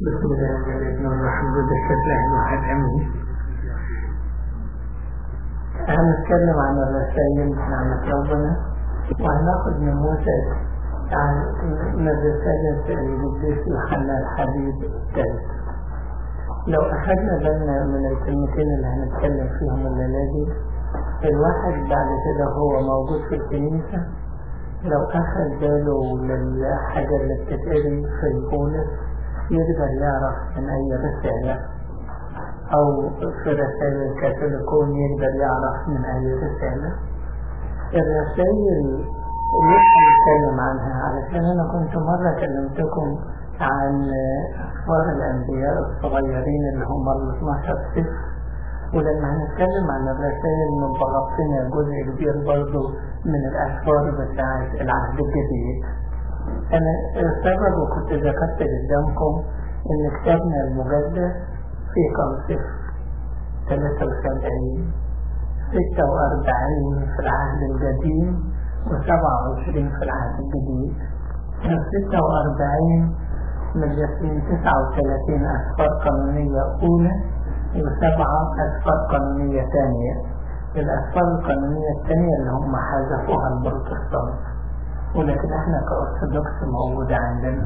بسم الله الرحمن الرحيم بسم الله الواحد امين هنتكلم عن الرسائل نعمة ربنا وهناخد نموذج عن من رسالة القديس يوحنا الحبيب الثالث لو أخذنا بالنا من الكلمتين اللي هنتكلم فيهم الليلة دي الواحد بعد كده هو موجود في الكنيسة لو أخذ باله للحاجة اللي بتتقري في البولس يقدر يعرف من أي رسالة أو في رسائل الكاثوليكون يقدر يعرف من أي رسالة الرسائل لسه نتكلم عنها علشان أنا كنت مرة كلمتكم عن أخبار الأنبياء الصغيرين اللي هم ال 12 سفر ولما هنتكلم عن الرسائل نبقى غطينا جزء كبير برضه من الأسفار بتاعة العهد الجديد أنا السبب وكنت ذكرت قدامكم إن كتابنا المجدد فيه كم صفر 73 46 في العهد القديم و27 في العهد الجديد من 46 مجلسين 39 أسفار قانونية أولى وسبعة أسفار قانونية ثانية الأسفار القانونية الثانية اللي هم حذفوها البروتستانت ولكن احنا كأرثوذكس موجودة عندنا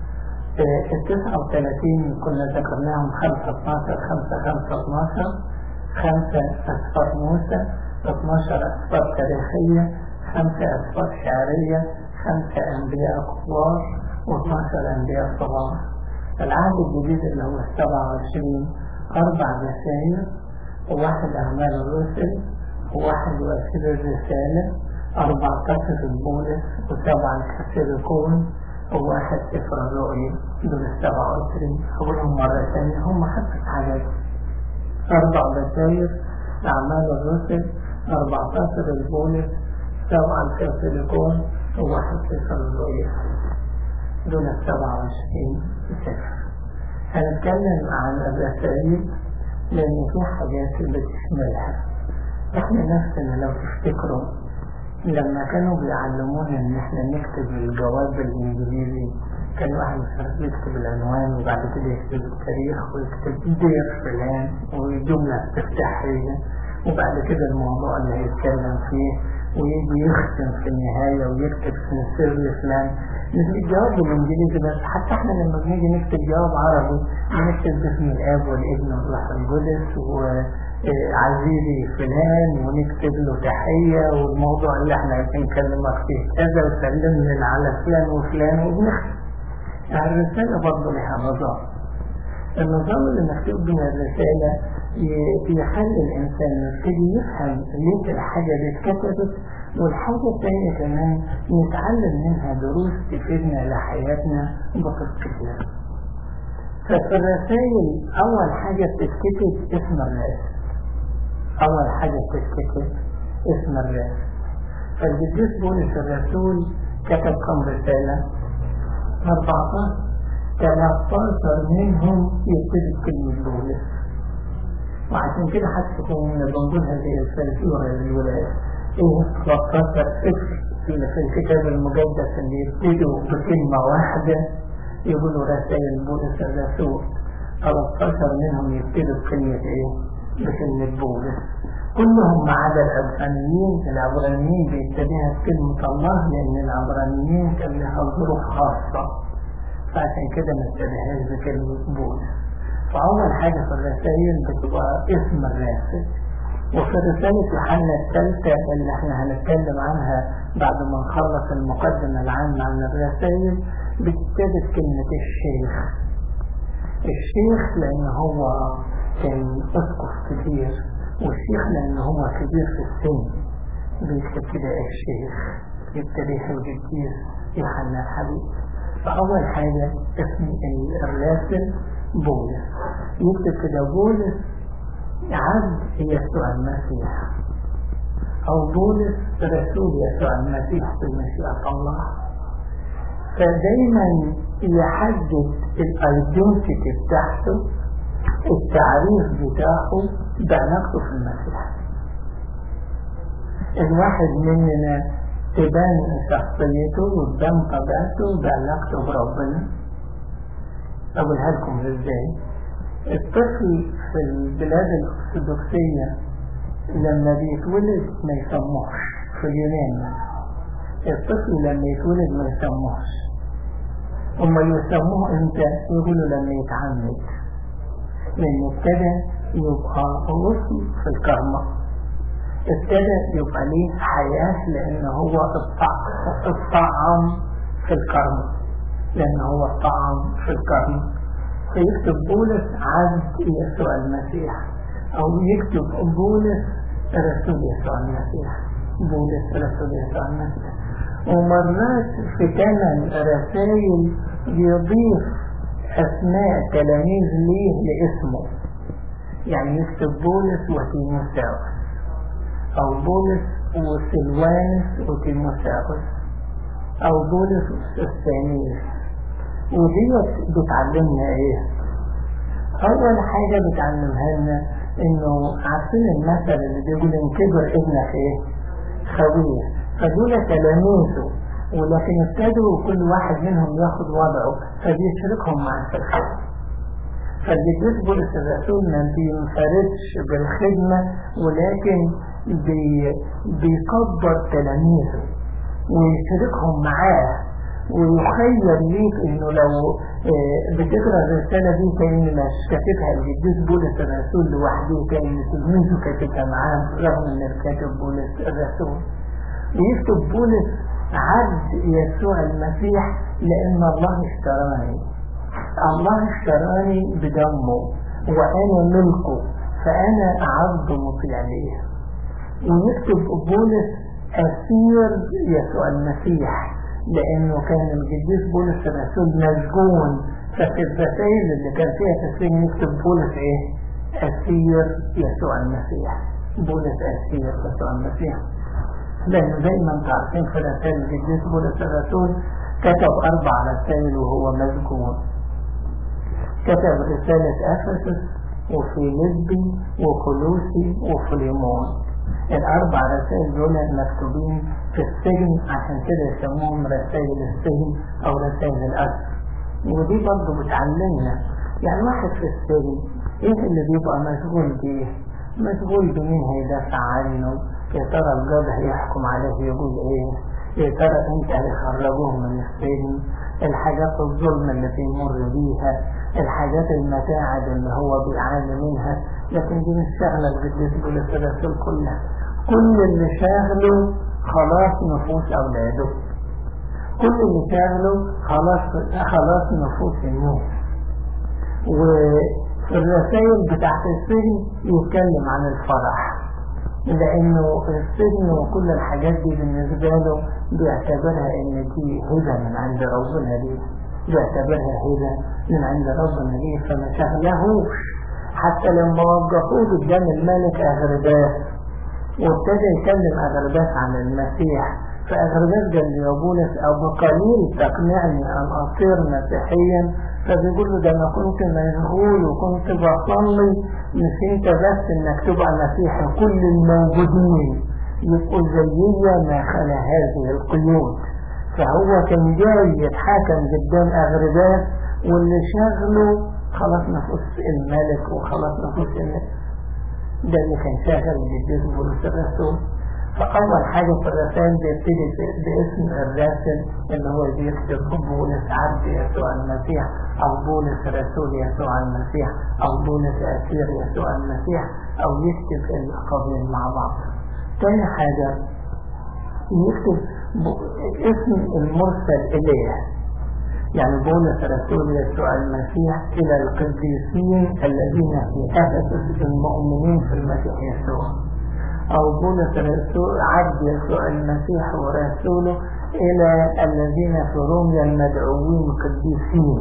ال 39 كنا ذكرناهم 5 12 5 5 12 5 أسفار موسى 12 أسفار تاريخية 5 أسفار شعرية 5 أنبياء كبار و12 أنبياء صغار العهد الجديد اللي هو 27 أربع رسائل وواحد أعمال الرسل وواحد وسيل الرسالة أربعتاشر البولس وسبعة الكاثوليكون وواحد سفر الرؤيا دول السبعة وعشرين أقولهم مرة ثانية هم خمسة حاجات أربع رسائل أعمال الرسل أربعتاشر البولس سبعة الكاثوليكون وواحد سفر الرؤيا دول السبعة وعشرين سفر هنتكلم عن الرسائل لأن في حاجات بتشملها احنا نفسنا لو تفتكروا لما كانوا بيعلمونا ان احنا نكتب الجواب بالانجليزي كان واحد مثلا يكتب العنوان وبعد كده يكتب التاريخ ويكتب دير فلان وجملة استفتاحية وبعد كده الموضوع اللي هيتكلم فيه ويجي يختم في النهاية ويكتب في سر فلان مش الجواب بالانجليزي بس حتى احنا لما بنيجي نكتب جواب عربي بنكتب باسم الاب والابن والروح القدس وعزيزي فلان ونكتب له تحية والموضوع اللي احنا بنكلمك فيه كذا وسلمنا على فلان وفلان وبنختم الرسالة برضه لها نظام النظام اللي مكتوب من الرسالة بيخلي الإنسان يبتدي يفهم ليه الحاجة دي اتكتبت والحاجة الثانية كمان نتعلم منها دروس تفيدنا لحياتنا بقص كتير ففي الرسائل أول حاجة بتتكتب اسم الرئيس أول حاجة بتتكتب اسم الرئيس فالقديس بولس الرسول كتب كم رسالة؟ 14 13 منهم يبتدي بكلمة بولس وعشان كده حتى كنا بنقولها زي الفلسفة الولاية ايه 13 اسم اللي في الكتاب المقدس اللي يبتدوا بكلمة واحدة يقولوا رسائل بولس الرسول 13 منهم يبتدوا بكلمة ايه؟ بكلمة بولس كلهم ما عدا العبرانيين العبرانيين بيبتديها بكلمة الله لأن العبرانيين كان لها ظروف خاصة فعشان كده ما ابتديهاش بكلمة بولس فأول حاجة في الرسائل بتبقى اسم الراسل وفي رسالة يوحنا الثالثة اللي احنا هنتكلم عنها بعد ما نخلص المقدمة العامة عن الرسائل بتبتدي كلمة الشيخ الشيخ لأن هو كان أسقف كبير والشيخ لأن هو كبير في السن بيكتب كده الشيخ يبتديها القديس يوحنا الحبيب فأول حاجة اسم الراسل بولس يكتب كده بولس عبد يسوع المسيح أو بولس رسول يسوع المسيح بمشيئة الله فدايما يحدد الايدنتيتي بتاعته التعريف بتاعه بعلاقته في المسيح الواحد مننا تبان شخصيته وتبان طبيعته بعلاقته بربنا أقولها لكم ازاي الطفل في البلاد الأرثوذكسية لما بيتولد ما يسموش في اليونان الطفل لما يتولد ما يسموش هما يسموه امتى يقولوا لما يتعمد لأن ابتدى يبقى غصن في الكرمة ابتدى يبقى ليه حياة لأن هو الطعم في الكرمة لأن هو الطعم في الكرمة فيكتب بولس عبد يسوع المسيح أو يكتب بولس رسول يسوع المسيح بولس رسول يسوع المسيح ومرات في ثمان رسائل يضيف أسماء تلاميذ ليه لاسمه يعني يكتب بولس وتيموساوس أو بولس وسلوانس وتيموساوس أو بولس والثانيس وديت بتعلمنا ايه اول حاجة بتعلمها لنا انه عارفين المثل اللي بيقول ان كبر ابنك ايه خويه فدول تلاميذه ولكن ابتدوا كل واحد منهم ياخد وضعه فبيشركهم معاه في الخدمة فالجديد بولس الرسول ما بينفردش بالخدمة ولكن بي بيكبر تلاميذه ويشركهم معاه ويخيل ليك انه لو بتقرا الرسالة دي كأن مش كاتبها القديس بولس الرسول لوحده كأن تلميذه كاتبها معاه رغم ان الكاتب بولس الرسول ويكتب بولس عبد يسوع المسيح لان الله اشتراني الله اشتراني بدمه وانا ملكه فانا عبد مطيع ليه ويكتب بولس اسير يسوع المسيح لانه كان القديس بولس الرسول مسجون ففي الرسائل اللي كان فيها تسليم يكتب بولس ايه اسير يسوع المسيح بولس اسير يسوع المسيح لانه زي ما انتم عارفين في رسائل القديس بولس الرسول كتب اربع رسائل وهو مسجون كتب رسالة افسس وفيليبي وكولوسي وفليمون الأربع رسائل دول مكتوبين في السجن عشان كده يسموهم رسائل السجن أو رسائل الأسر ودي برضه بتعلمنا يعني واحد في السجن إيه اللي بيبقى مشغول بيه؟ مشغول بمين هيدافع عنه يا ترى الجاد هيحكم عليه يقول إيه؟ يا ترى أنت هيخرجوه من السجن الحاجات الظلم اللي بيمر بيها الحاجات المتاعب اللي هو بيعاني منها لكن دي مش شغلة القديس بولس الرسول كلها كل اللي شاغله خلاص نفوس أولاده كل اللي شاغله خلاص خلاص نفوس الناس وفي الرسائل بتاعت السجن يتكلم عن الفرح لأنه السجن وكل الحاجات دي بالنسبة له بيعتبرها إن دي هبة من عند ربنا ليه بيعتبرها هبة من عند ربنا ليه فما شغلهوش حتى لما وقفوه قدام الملك أغرباس وابتدى يكلم أغرباس عن المسيح فأغرباس قال له يا بولس أو بقليل تقنعني أن أصير مسيحيا فبيقول له ده أنا كنت مشغول وكنت بصلي مش أنت بس إنك تبقى مسيحي كل الموجودين يبقوا زيي ما خلا هذه القيود فهو كان جاي يتحاكم قدام أغرباس واللي شغله خلاص نفوس الملك وخلاص نفوس الناس ده اللي كان شاغل القديس بولس الرسول فأول حاجة في الرسائل بيبتدي باسم الراسل اللي هو بيكتب بولس عبد يسوع المسيح أو بولس رسول يسوع المسيح أو بولس أسير يسوع المسيح أو يكتب اللقبين مع بعض. تاني حاجة يكتب اسم المرسل إليه يعني بولس رسول يسوع المسيح إلى القديسين الذين في أفسس المؤمنين في المسيح يسوع أو بولس رسول عبد يسوع المسيح ورسوله إلى الذين في روميا المدعوين قديسين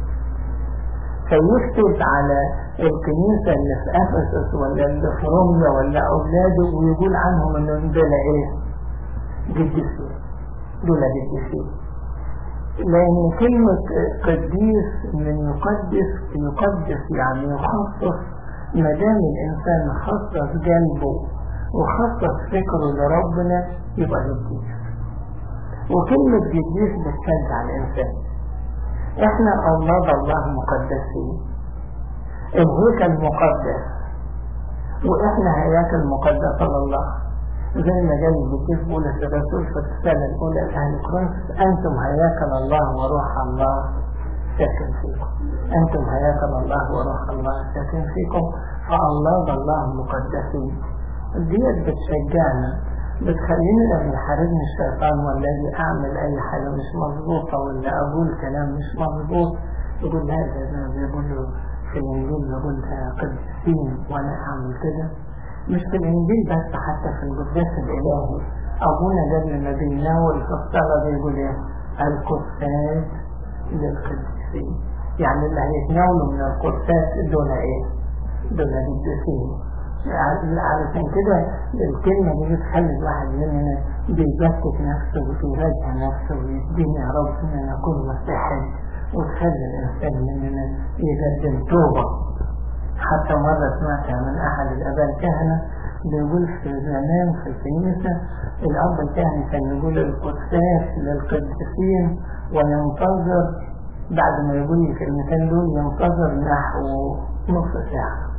فيكتب على الكنيسة اللي في أفسس ولا اللي في روميا ولا أولاده ويقول عنهم إنهم دول إيه؟ قديسين دول قديسين لأن كلمة قديس من يقدس يقدس يعني يخصص ما دام الإنسان خصص قلبه وخصص فكره لربنا يبقى قديس وكلمة قديس بتشجع الإنسان احنا اولاد الله مقدسين الهيكل مقدس واحنا هياكل مقدسة لله زي ما قال القديس بولس الرسول في الرسالة الأولى لأهل كورنثوس أنتم هياكل الله وروح الله ساكن فيكم أنتم هياكل الله وروح الله ساكن فيكم فأولاد الله مقدسين ديت بتشجعنا بتخليني لما يحاربني الشيطان ولا اجي اعمل اي حاجه مش مظبوطه ولا اقول كلام مش مظبوط يقول لا ده ده بيقولوا في الانجيل بيقول ده قديسين وانا اعمل كده مش في الانجيل بس حتى في القداس الالهي ابونا قبل ما بيناول في الصلاه بيقول ايه القداس للقديسين يعني اللي هيتناولوا من القداس دول ايه؟ دول قديسين علشان كده الكلمة دي بتخلي الواحد مننا بيجسد نفسه ويراجع نفسه ويديني يا رب ان انا اكون مسيحي وتخلي الانسان مننا يقدم توبة حتى مرة سمعتها من احد الاباء الكهنة بيقول في زمان في الكنيسة الاب الكهنة كان يقول القداس للقديسين وينتظر بعد ما يقول الكلمتين دول ينتظر نحو نص ساعة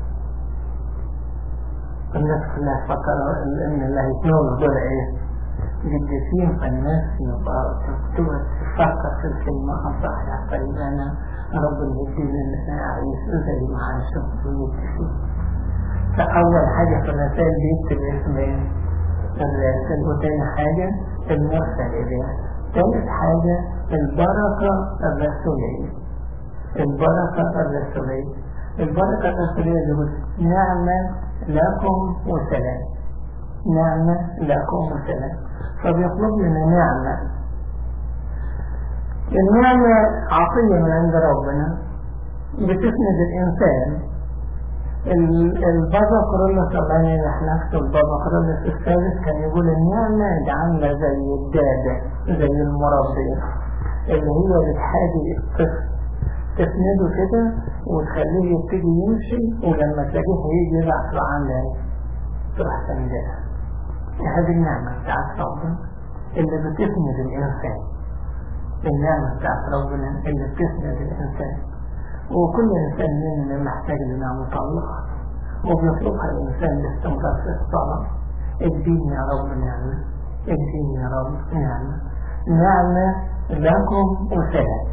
الناس كلها فكروا ان اللي هيكونوا دول ايه قديسين فالناس يبقى تبقى تفكر في الكلمة صح طيب انا رب يهديني ان انا اعيش زي ما عايشوا في فاول حاجة في الرسائل دي يكتب اسم الرسائل وتاني حاجة المرسل اليه ثالث حاجة البركة الرسولية البركة الرسولية البركة الرسولية اللي نعمة لكم وسلام نعمة لكم وسلام فبيطلب لنا نعمة النعمة عطية من عند ربنا بتسند الإنسان البابا كرولوس الله يرح نفسه البابا كرولوس الثالث كان يقول النعمة عاملة زي الدادة زي المربية اللي هي بتحاجي الطفل تسنده كده وتخليه يبتدي يمشي ولما تلاقيه هيجي يلعب تروح عامله ايه؟ تروح سندها هذه النعمة بتاعت ربنا اللي بتسند الإنسان النعمة بتاعت ربنا اللي بتسند الإنسان وكل إنسان مننا محتاج لنعمة الله وبيطلبها الإنسان باستمرار في الصلاة اديني يا رب نعمة اديني يا رب نعمة نعمة لكم وسلام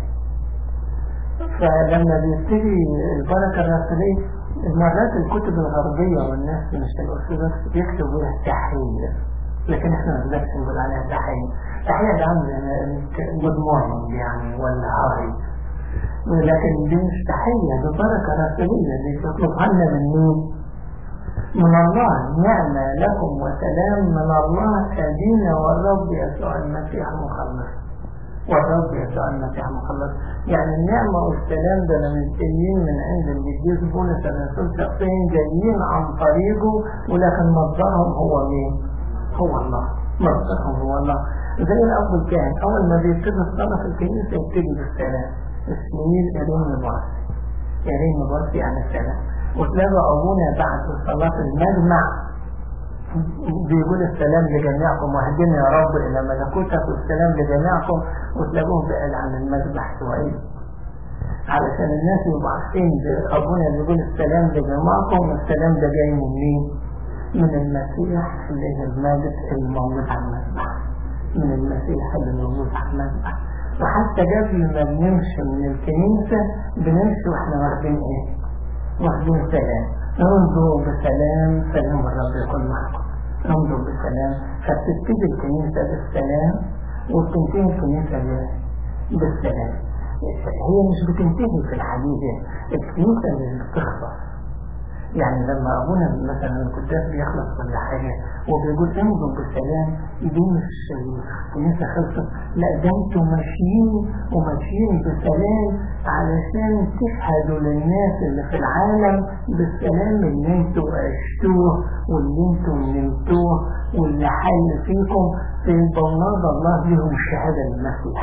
فلما بيبتدي البركة الرسولية مرات الكتب الغربية والناس مش الأرثوذكس بيكتبوا لها تحية لكن احنا ما نقدرش نقول عليها تحية تحية ده عامل جود مورنينج يعني ولا هاي لكن دي مش تحية دي بركة رسولية دي تطلبها لنا من مين؟ من الله نعمة لكم وسلام من الله أبينا والرب يسوع المسيح مخلص والرب يسوع المسيح مخلص يعني النعمة والسلام ده مش جايين من عند القديس بولس الرسول شخصيا جايين عن طريقه ولكن مصدرهم هو مين؟ هو الله مصدرهم هو الله زي الأب الكاهن أول ما بيبتدي الصلاة في الكنيسة يبتدي بالسلام اسمين إرين باص إرين باص يعني السلام وتلاقوا أبونا بعد صلاة المجمع بيقول السلام لجميعكم واهدنا يا رب إلى ملكوتك والسلام لجميعكم وتلاقوه بعد عن المذبح شوية علشان الناس يبقوا عارفين أبونا بيقول السلام لجميعكم والسلام ده جاي من مين؟ من المسيح اللي هي الماجد الموجود على المذبح من المسيح اللي موجود على المذبح وحتى قبل ما بنمشي من الكنيسة بنمشي واحنا واخدين ايه؟ واخدين سلام انظروا بسلام سلام الرب يكون معكم انظروا بسلام فتبتدي الكنيسة بالسلام وبتنتهي الكنيسة بالسلام هي مش بتنتهي في الحديثة الكنيسة مش بتخلص يعني لما أبونا مثلا القداس بيخلص ولا حاجة وبيقول انظر بالسلام دي مش الكنيسة خلصت لا ده انتوا ماشيين وماشيين بسلام علشان تشهدوا للناس اللي في العالم بالسلام اللي انتوا عشتوه واللي انتوا نمتوه واللي حل فيكم في بناض الله لهم الشهادة للمسيح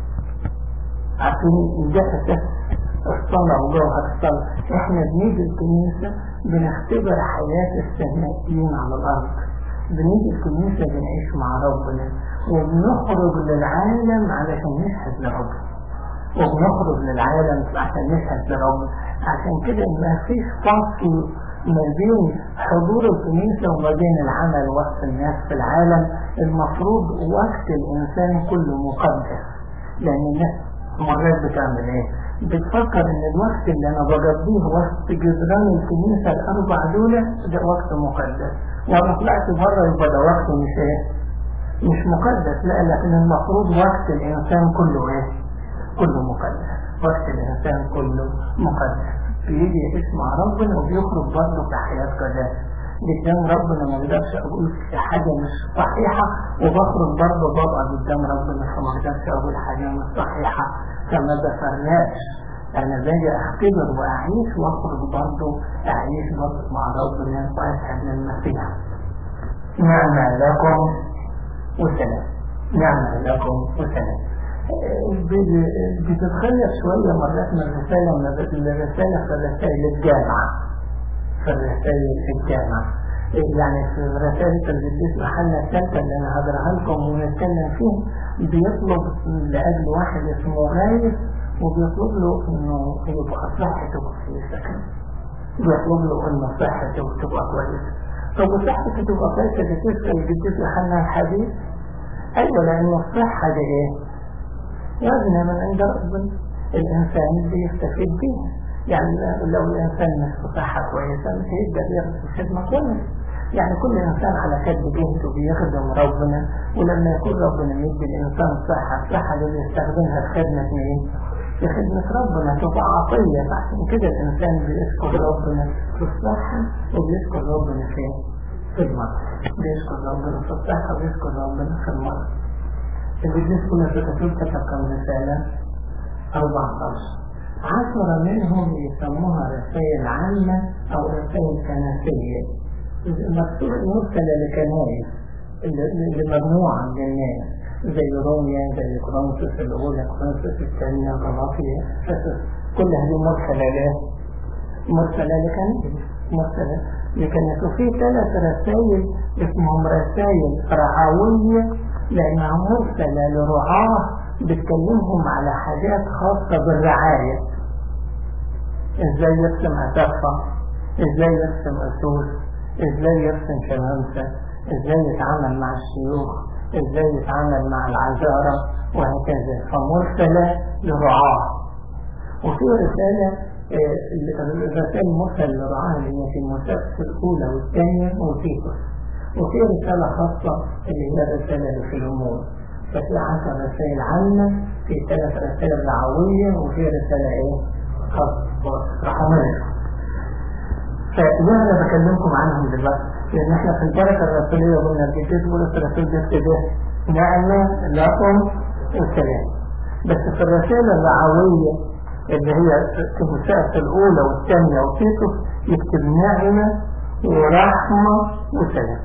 عارفين ده أساس الصلاة وجوهر الصلاة احنا بنيجي الكنيسة بنختبر حياة السمائيين على الأرض بنيجي الكنيسة بنعيش مع ربنا وبنخرج للعالم علشان نشهد لربنا وبنخرج للعالم عشان نشهد لرب عشان كده ما فيش فصل ما بين حضور الكنيسة وما بين العمل وسط الناس في العالم المفروض وقت الإنسان كله مقدس لأن الناس مرات بتعمل إيه؟ بتفكر إن الوقت اللي أنا بقضيه وسط جدران الكنيسة الأربع دول ده وقت مقدس وأنا طلعت بره يبقى ده وقت مش إيه؟ مش مقدس لا لكن المفروض وقت الإنسان كله إيه؟ كله مقدس وقت الإنسان كله مقدس بيجي يسمع ربنا وبيخرج برضه في حياة قداس قدام ربنا ما اقدرش اقول في حاجة مش صحيحة وبخرج برضه ببقى قدام ربنا فما اقدرش اقول حاجة مش صحيحة فما بفرقش انا باجي اختبر واعيش واخرج برضه اعيش برضه مع ربنا واشهد للمسيح نعم لكم وسلام نعم لكم وسلام بتتخلف شوية مرات من الرسالة من الرسالة في الرسائل الجامعة في الرسائل في الجامعة يعني في رسالة القديس محلة الثالثة اللي أنا هقراها لكم ونتكلم فيه بيطلب لأجل واحد اسمه غايب وبيطلب له إنه يبقى صحته كويسة بيطلب له إنه صحته تبقى كويسة طب وصحته تبقى كويسة بتسأل القديس محلة الحديث أيوة لأن الصحة دي إيه؟ وزنة من عند ربنا الإنسان بيستفيد بيها يعني لو الإنسان مش صحة كويسة مش هيقدر يعمل خدمة كويسة يعني كل إنسان على قد جهده بيخدم ربنا ولما يكون ربنا يدي الإنسان صحة الصحة اللي بيستخدمها في خدمة مين؟ في خدمة ربنا تبقى عطية عشان كده الإنسان بيشكر ربنا في الصحة وبيشكر ربنا في في المرض بيشكر ربنا في الصحة وبيشكر ربنا في المرض بالنسبة للرسول كتب كم رسالة 14 عشرة منهم يسموها رسائل عامة أو رسائل كنسية مكتوب مرسلة لكنائس لمجموعة من الناس زي روميا زي كورنثوس الأولى كورنثوس الثانية غلاطيا كل هذه مرسلة له مرسلة لكنائس مرسلة لكنائس وفي ثلاث رسائل اسمهم رسائل رعوية لأنها مرسلة لرعاة بتكلمهم على حاجات خاصة بالرعاية ازاي يرسم أسافة ازاي يرسم أسوس ازاي يرسم شمامسة ازاي يتعامل مع الشيوخ ازاي يتعامل مع العذارى وهكذا فمرسلة لرعاة وفي رسالة الرسائل مرسلة لرعاة اللي هي في المسافة الأولى والثانية وتيتوس وفي رسالة خاصة اللي هي الرسالة لفيلمون ففي عشر رسائل عامة في ثلاث رسائل رعوية وفي رسالة ايه خاصة رحمية فده انا بكلمكم عنهم دلوقتي لان احنا في البركة الرسولية قلنا الجديد بولس الرسول بيكتب نعمة لكم والسلام بس في الرسالة الرعوية اللي هي تيموثاوس الأولى والثانية وتيتوس يكتب نعمة ورحمة وسلام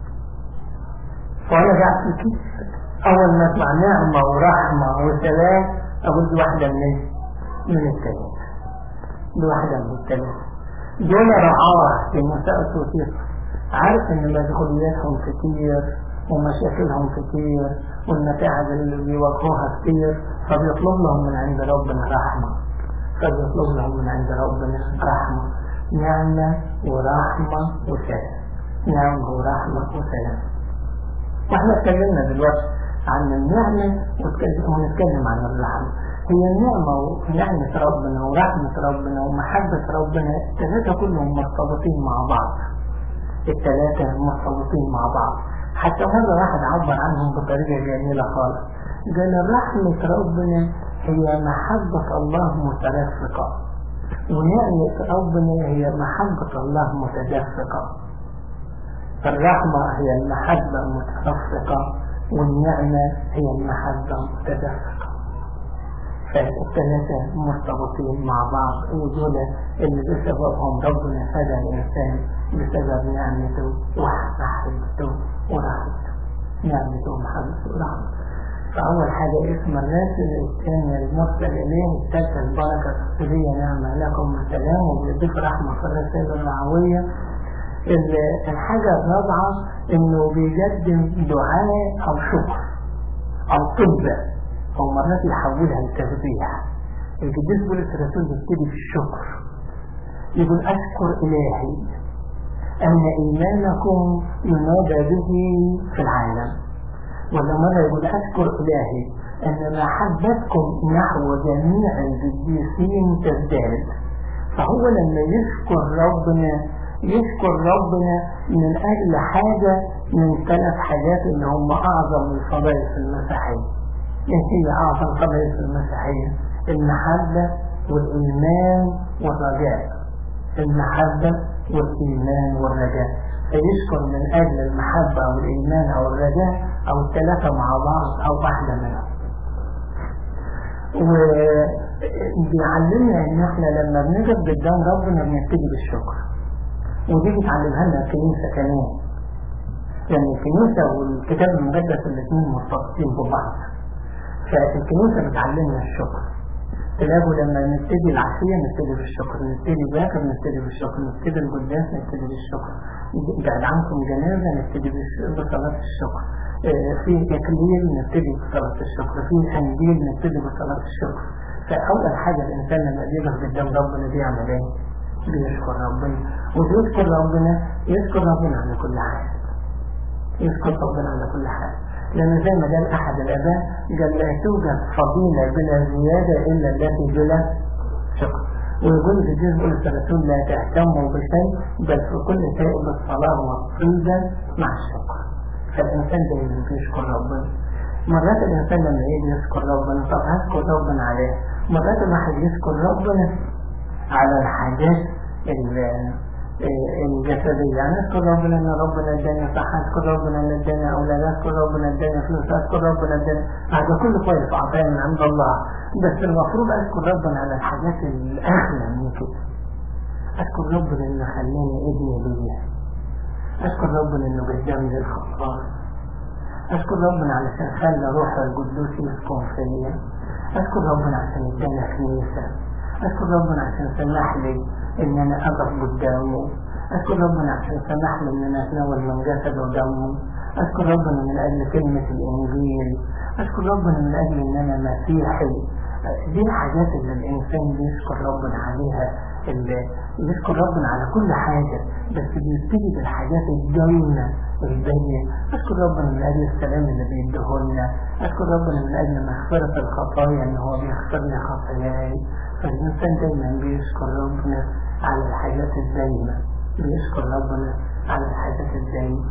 فأنا قاعد في الكيس أول ما أسمع نعمة ورحمة وسلام أقول دي واحدة من إيه؟ من الثلاثة دي واحدة من الثلاثة دول رعاة في مساء وتيتوس عارف إن مشغولياتهم كتير ومشاكلهم كتير والمتاعب اللي بيواجهوها كتير فبيطلب لهم من عند ربنا رحمة فبيطلب لهم من عند ربنا رحمة نعمة ورحمة وسلام نعمة ورحمة وسلام واحنا اتكلمنا دلوقتي عن النعمة ونتكلم عن الرحمة هي النعمة ونعمة ربنا ورحمة ربنا ومحبة ربنا الثلاثة كلهم مرتبطين مع بعض الثلاثة مرتبطين مع بعض حتى مرة واحد عبر عنهم بطريقة جميلة خالص قال رحمة ربنا هي محبة الله مترفقة ونعمة ربنا هي محبة الله متدفقة الرحمة هي المحبة مترفقة والنعمة هي المحبة متدفقة فالثلاثة مرتبطين مع بعض ودول اللي بسببهم ربنا هدى الإنسان بسبب نعمته ومحبته ورحمته نعمته ومحبته ورحمته فأول حاجة اسم الراسل الثانية المرسل إليه الثالثة البركة الرسولية نعمة لكم السلام وبيضيف رحمة في الرسالة الرعوية الحاجة الرابعة إنه بيقدم دعاء أو شكر أو طب أو مرات يحولها لتسبيح القديس بولس الرسول بيبتدي في الشكر يقول أشكر إلهي أن إيمانكم ينادى به في العالم ولا مرة يقول أشكر إلهي أن محبتكم نحو جميع القديسين تزداد فهو لما يشكر ربنا يشكر ربنا من أجل حاجة من ثلاث حاجات اللي هم أعظم الفضائل في المسيحية إيه هي أعظم فضائل في المسيحية المحبة والإيمان والرجاء المحبة والإيمان والرجاء فيشكر من أجل المحبة أو الإيمان أو الرجاء أو الثلاثة مع بعض أو واحدة منهم وبيعلمنا ان احنا لما بنقف قدام ربنا بنبتدي بالشكر ودي بتعلمها لنا الكنيسه كمان يعني الكنيسه والكتاب المقدس الاثنين مرتبطين ببعض فالكنيسه بتعلمنا الشكر تلاقوا لما نبتدي العشيه نبتدي بالشكر نبتدي باكر نبتدي بالشكر نبتدي القداس نبتدي بالشكر بعد عنكم جنازه نبتدي بصلاه الشكر في تكليل نبتدي بصلاة الشكر في تنجيل نبتدي بصلاة الشكر فأول حاجة الإنسان لما بيقف قدام ربنا بيعمل إيه؟ بيشكر ربنا وبيشكر ربنا يشكر ربنا على كل حاجة يشكر ربنا على كل حاجة لأن زي ما قال أحد الآباء قال لا توجد فضيلة بلا زيادة إلا التي بلا شكر ويقول في الجزء الثلاثون لا تهتموا بشيء بل في كل شيء بالصلاة والطيبة مع الشكر فالإنسان دايما بيشكر ربنا مرات الإنسان لما يجي يشكر ربنا طب هشكر ربنا عليه مرات الواحد يشكر ربنا على الحاجات الجسدية يعني أشكر ربنا إن ربنا اداني صحة أشكر ربنا إن اداني أولاد أشكر ربنا اداني فلوس أشكر ربنا اداني هذا كله كويس عطايا من عند الله بس المفروض أشكر ربنا على الحاجات الأغلى من كده أشكر ربنا إنه خلاني ابني ليا أشكر ربنا إنه قدامي للخطاة أشكر ربنا علشان خلى روح القدوس يسكن فيا أشكر ربنا عشان ادانا كنيسة أشكر ربنا عشان سمح لي إن أنا أقف قدامه أشكر ربنا عشان سمح لي إن أنا أتناول من جسد ودمه أشكر ربنا من أجل كلمة الإنجيل أشكر ربنا من أجل إن أنا مسيحي دي الحاجات اللي الإنسان بيشكر ربنا عليها اللي يشكر ربنا على كل حاجة بس بيبتدي بالحاجات الجنة الباقية أشكر ربنا من أجل السلام اللي بيديهولنا أشكر ربنا من أجل مغفرة الخطايا إن هو بيغفر لي خطاياي فالإنسان دايما بيشكر ربنا على الحاجات الدايمة بيشكر ربنا على الحاجات الدايمة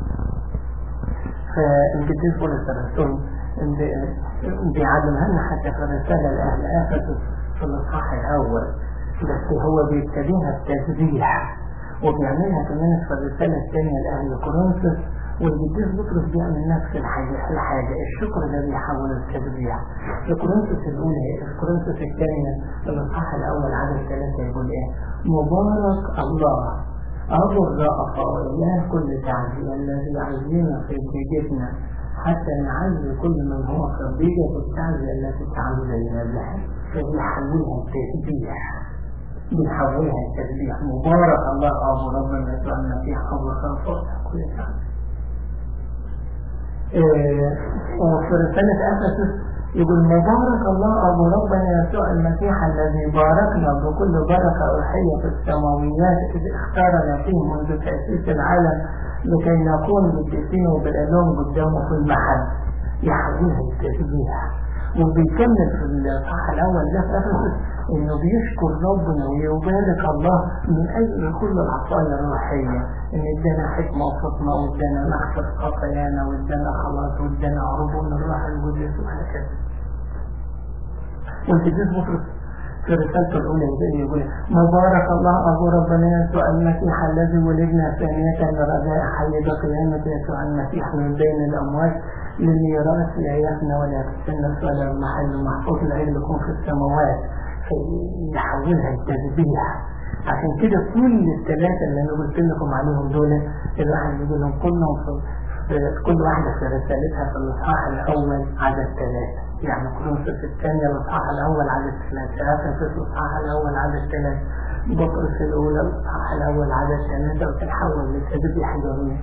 فالقديس بولس الرسول بيعلمها لنا حتى في الرسالة لأهل أفسس في الإصحاح الأول بس هو بيبتديها بتسبيح وبيعملها كمان في الرسالة الثانية لأهل كورنثوس والقديس بطرس بيعمل نفس الحاجة الحاجة الشكر ده بيحول التسبيح في كورنثوس الأولى في كورنثوس الثانية في الإصحاح الأول عدد ثلاثة يقول إيه مبارك الله أبو الرأفة وإله كل تعزية الذي يعزينا في ضيقتنا حتى نعزي كل من هو في الضيقة التعزية التي تعزينا بها فبيحولها التسبيح بيحولها التسبيح مبارك الله أبو ربنا يسوع المسيح أبو خلفه كل تعزية وفي رسالة أفسس يقول مبارك الله أبو ربنا يسوع المسيح الذي باركنا بكل بركة روحية في السماويات إذ اختارنا فيه منذ تأسيس العالم لكي نكون بالدفين وبالألوم قدامه في المحل يحويها التسبيح وبيكمل في الصح الأول ده في أفسس إنه بيشكر ربنا ويبارك الله من أجل كل العطايا الروحية إن إدانا حكمة وفطنة وإدانا مغفر خطايانا وإدانا خلاص وإدانا عربون الروح القدس وهكذا. والقديس بطرس في رسالته الأولى يقول مبارك الله أبو ربنا يسوع المسيح الذي ولدنا ثانية لرجاء حي بقيامة يسوع المسيح من بين الأموات للميراث لا يفنى ولا يتسنس ولا محل محفوظ العلم يكون في السماوات يحولها التسبيح عشان كده كل الثلاثة اللي أنا قلت لكم عليهم دول الواحد يقول لهم كلهم في كل واحدة في رسالتها في الإصحاح الأول عدد ثلاثة يعني كورنثوس الثانية الإصحاح الأول عدد ثلاثة أفسس الإصحاح الأول عدد ثلاثة بطرس الأولى الإصحاح الأول عدد ثلاثة وتتحول لتسبيح جميل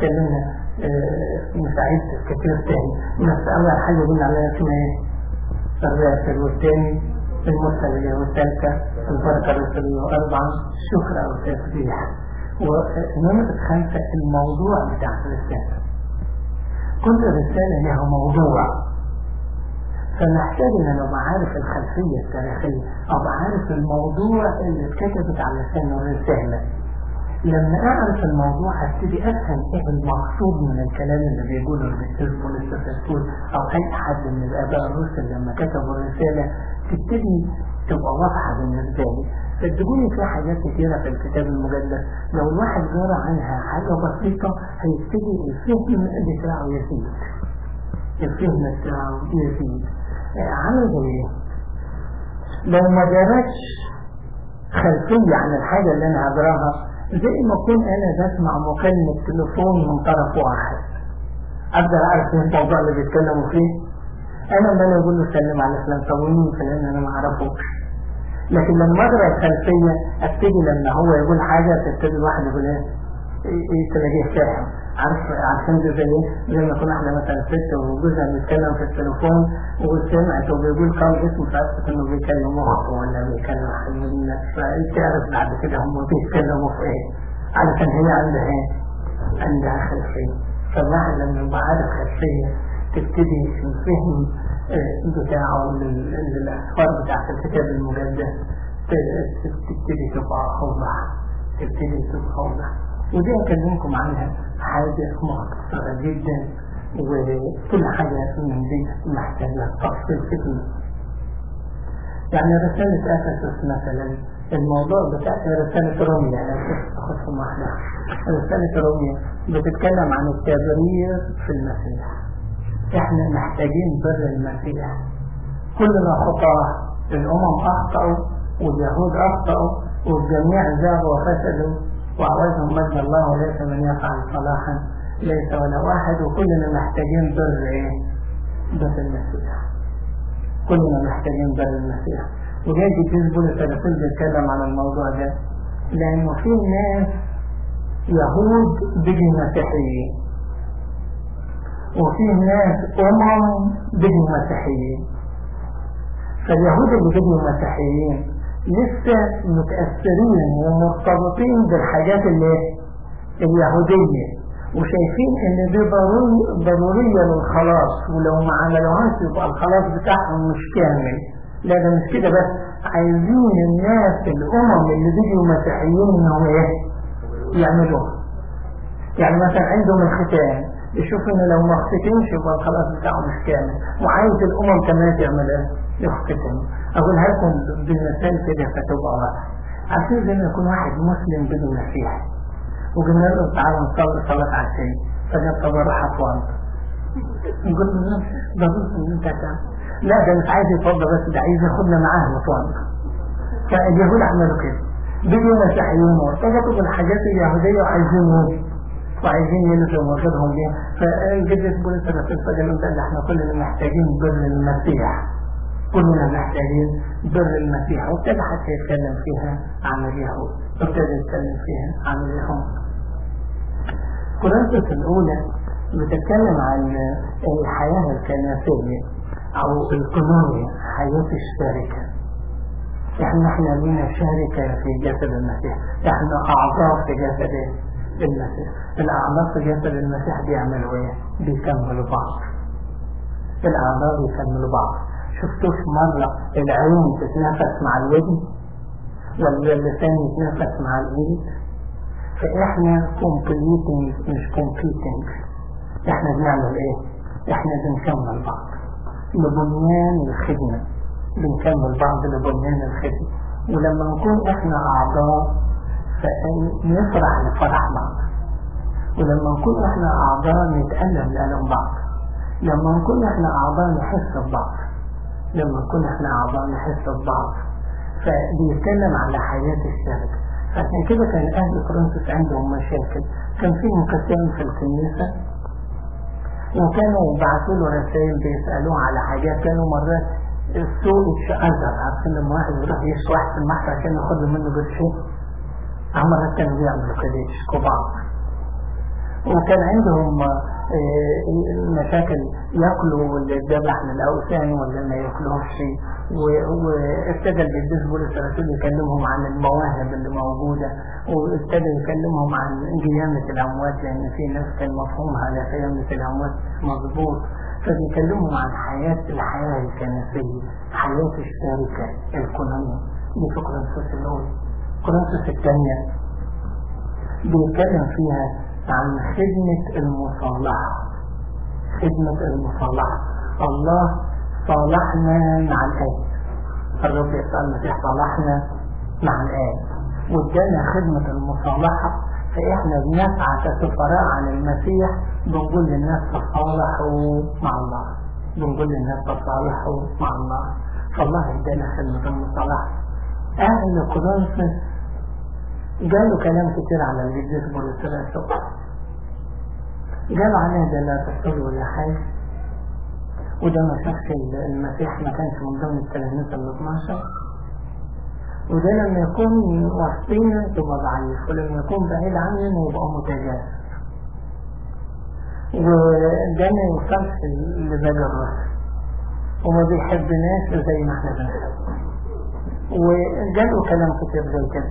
فاتكلمنا مش عايز كتير تاني بس أول حاجة قلنا عليها اسمها إيه؟ الراسل والثاني المرسل إليه والثالثة البركة الرسولية وأربعة شكر أو تسبيح ونمرة خمسة الموضوع بتاع الرسالة كل رسالة لها موضوع فنحتاج ان ابقى عارف الخلفية التاريخية ابقى عارف الموضوع اللي اتكتبت على لسان الرسالة لما اعرف الموضوع هبتدي افهم ايه المقصود من الكلام اللي بيقوله الرسول بولس الرسول او اي حد من الاباء الرسل لما كتبوا الرسالة تبتدي تبقى واضحة بالنسبة لي صدقوني في حاجات كتيرة في الكتاب المقدس لو الواحد قرا عنها حاجة بسيطة هيبتدي الفهم بتاعه يزيد الفهم بتاعه يزيد عامل زي ايه؟ لو ما جرتش خلفية عن الحاجة اللي انا هقراها زي ما اكون انا بسمع مكالمة تليفون من طرف واحد ابدا اعرف ايه الموضوع اللي بيتكلموا فيه انا ما انا اقول له سلم على فلان طب ومين فلان انا ما اعرفوش لكن لما اقرا الخلفيه ابتدي لما هو يقول حاجه تبتدي الواحد يقول ايه ايه تلاقيه فاهم عارف عارفين ده زي ايه زي ما كنا احنا مثلا ست وجوزها بيتكلم في التليفون وسمعت وبيقول كم اسم فعرفت انه بيكلم اخته ولا بيكلم حد من الناس فتعرف بعد كده هم بيتكلموا في ايه علشان هي عندها ايه عندها خلفيه فالواحد لما يبقى عارف خلفيه تبتدي الفهم بتاعه للأسفار بتاعت الكتاب المقدس تبتدي تبقى أوضح تبتدي تبقى أوضح ودي أكلمكم عنها حاجة مختصرة جدا وكل حاجة من دي محتاجة تفصيل كتير يعني رسالة أفسس مثلا الموضوع بتاع رسالة روميا أنا أخذهم واحدة رسالة روميا بتتكلم عن التبرير في المسيح احنا محتاجين بر المسيح كلنا خطاة الأمم أخطأوا واليهود أخطأوا والجميع زاغوا وفسدوا وعوزهم مجد الله وليس من يفعل صلاحا ليس ولا واحد وكلنا محتاجين بر ايه؟ بر المسيح كلنا محتاجين بر المسيح وجاي في بولس الرسول بيتكلم عن الموضوع ده لأنه في ناس يهود بيجي مسيحيين وفي ناس أمم بيجوا مسيحيين فاليهود اللي بيجوا مسيحيين لسه متأثرين ومرتبطين بالحاجات اللي اليهودية وشايفين ان دي ضروري ضرورية للخلاص ولو ما عملوهاش يبقى الخلاص بتاعهم مش كامل لا ده مش كده بس عايزين الناس الامم اللي بيجوا مسيحيين انهم ايه يعملوها يعني مثلا عندهم الختان يشوف ان لو ما اختتمش يبقى الخلاص بتاعه مش كامل وعايز الامم كمان تعمل ايه؟ يختتم اقولها لكم بالمثال كده فتبقى واضحه عشان زي ما يكون واحد مسلم بدون مسيحي وقلنا له تعالى نصلي صلاه عشيه فجاب تبرع اطوال نقول له ده بص ان انت تعمل لا ده مش عايز يتوضى بس ده عايز ياخدنا معاه نتوضى فاليهود عملوا كده بدون مسيحيين وارتبطوا بالحاجات اليهوديه وعايزين ايه؟ وعايزين يلزم واخدهم بيها فالجدة بولس الرسول فقال انت اللي احنا كلنا محتاجين بر المسيح كلنا محتاجين بر المسيح وابتدى حتى يتكلم فيها عن اليهود وابتدى يتكلم فيها عن اليهود كورنثوس الأولى بتتكلم عن الحياة الكنسية أو الكنونية حياة الشركة احنا احنا لنا شركة في جسد المسيح احنا أعضاء في جسد المسيح الأعضاء في جسد المسيح بيعملوا ايه بيكملوا بعض الأعضاء بيكملوا بعض شفتوش مرة العين تتنافس مع الودن ولا اللسان يتنافس مع الإيد فإحنا completing مش competing إحنا بنعمل إيه؟ إحنا بنكمل بعض لبنيان الخدمة بنكمل بعض لبنيان الخدمة ولما نكون إحنا أعضاء فنفرح لفرح بعض ولما نكون إحنا أعضاء نتألم لألم بعض لما نكون إحنا أعضاء نحس ببعض لما نكون إحنا أعضاء نحس ببعض فبيتكلم على حياة الشركة عشان كده كان أهل كورنثوس عندهم مشاكل كان في انقسام في الكنيسة وكانوا بعثوا له رسائل بيسألوه على حاجات كانوا مرات السوق اتشقزر عارفين لما واحد يروح يشوي واحد في المحفل عشان ياخد منه قرشين مرات كانوا بيعملوا كده يشكوا بعض وكان عندهم مشاكل ياكلوا اللي ذبح للاوثان ولا ما ياكلوش وابتدى القديس بولس الرسول يكلمهم عن المواهب اللي موجوده وابتدى يكلمهم عن قيامه الاموات لان في ناس كان مفهومها على قيامه الاموات مظبوط فبيكلمهم عن حياه الحياه الكنسيه حياه الشركه الكونيه دي في كورنثوس الاولى كورنثوس الثانيه بيتكلم فيها عن خدمة المصالحة خدمة المصالحة الله صالحنا مع الآب الرب يسأل المسيح صالحنا مع الآب وادانا خدمة المصالحة فإحنا بنسعى كسفراء عن المسيح بنقول للناس تصالحوا مع الله بنقول للناس تصالحوا مع الله فالله ادانا خدمة المصالحة أهل كورنثوس قالوا كلام كتير على القديس بولس الرسول قالوا عليه ده لا تحتوي ولا حاجة وده ما شافش المسيح ما كانش من ضمن التلاميذ ال 12 وده لما يكون وسطينا يبقى ضعيف ولما يكون بعيد عننا يبقى متجاهل وده ما يوصلش لبال الرسل وما بيحبناش زي ما احنا بنحب وقالوا كلام كتير زي كده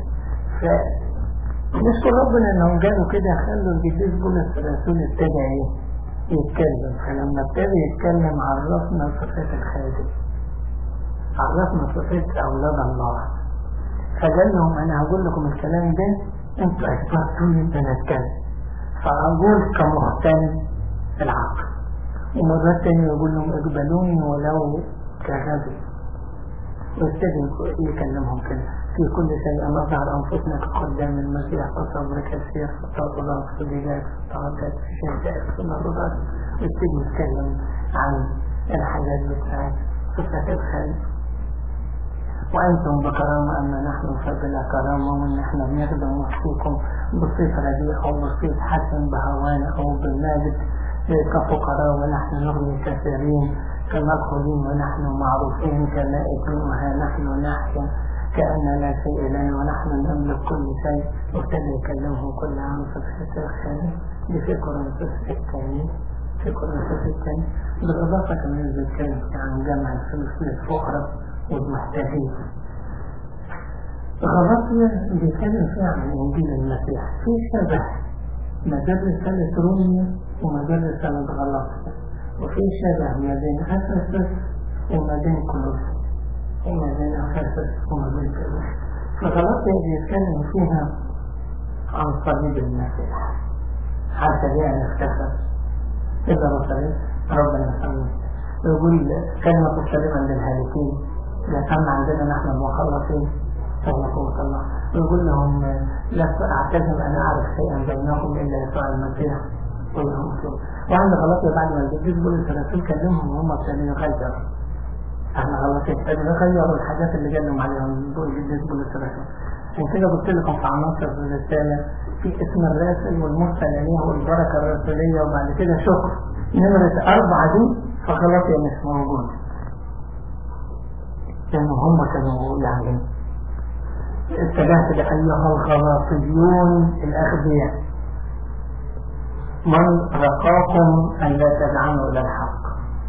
فنشكر ربنا انهم قالوا كده خلوا القديس بولس الرسول ابتدى ايه يتكلم فلما ابتدى يتكلم عرفنا صفات الخادم عرفنا صفات اولاد الله فقال لهم انا هقول لكم الكلام ده انتوا اجبرتوني ان انا اتكلم فاقول كمهتم العقل ومرات تانية يقول لهم اقبلوني ولو كغبي وابتدى يكلمهم كده في كل شيء نضع أنفسنا كقدام المسيح فصبر كثير فتطلع في الرجال فتعدد في شهداء في المرضات وابتدي يتكلم عن الحاجات بتاعت صفة الخير وأنتم بكرامة أما نحن فبلا كرامة وإن احنا بنخدم وسطكم بصيت رديء أو بصيت حسن بهوانا أو بالماجد كفقراء ونحن نغني كثيرين كمدخلين ونحن معروفين كمائتين وها نحن نحيا كأن لا شيء لنا ونحن نملك كل شيء وابتدى يكلمهم كل عام صفحة الخير دي في كورنثوس الثاني في كورنثوس الثاني بالإضافة كمان بيتكلم عن جمع الفلوس للفقراء والمحتاجين غلطنا بيتكلم فيها عن إنجيل المسيح في شبه ما بين رسالة روميا وما بين رسالة غلطية وفي شبه ما بين أفسس وما بين كولوسي وما بين أفسس وما بين كولوسي فغلطية بيتكلم فيها عن صليب المسيح حتى ليه اختفى إذا وصلت ربنا يسلمك يقول كلمة السلام عند الهالكين لكن عندنا نحن المخلصين فهي قوة الله ويقول لهم لست أعتزم أن أعرف شيئا بينكم إلا يسوع المسيح كلهم مسلم وعند غلطية بعد ما الجديد بولس الرسول كلمهم وهم ابتدوا يغيروا احنا غلطين ابتدوا يغيروا الحاجات اللي جالهم عليهم دول الجديد بولس الرسول عشان كده قلت لكم في عناصر الرسالة في اسم الراسل والمرسل إليه والبركة الرسولية وبعد كده شكر نمرة أربعة دي فغلطية مش موجودة لأن هم كانوا يعني اتجهت لأيها الغلاطيون الأغبياء من رقاكم أن لا تدعموا إلى الحق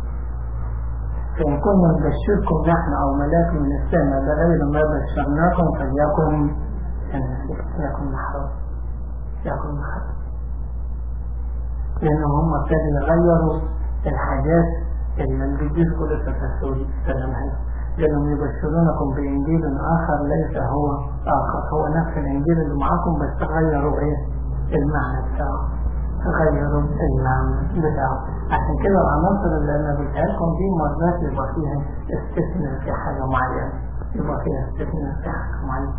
فإن كنا نبشركم نحن أو ملاك من السماء بغير ما بشرناكم فليكن يكن محروم يكن محروم لأن هم ابتدوا يغيروا الحاجات اللي القديس بولس الرسول سلمها لأنهم يبشرونكم بإنجيل آخر ليس هو آخر هو نفس الإنجيل اللي معاكم بس غيروا إيه المعنى بتاعه غيروا المعنى بتاعه عشان كده العناصر اللي أنا قلتها لكم دي مرات يبقى فيها استثناء في حاجة معينة يبقى فيها استثناء في حاجة معينة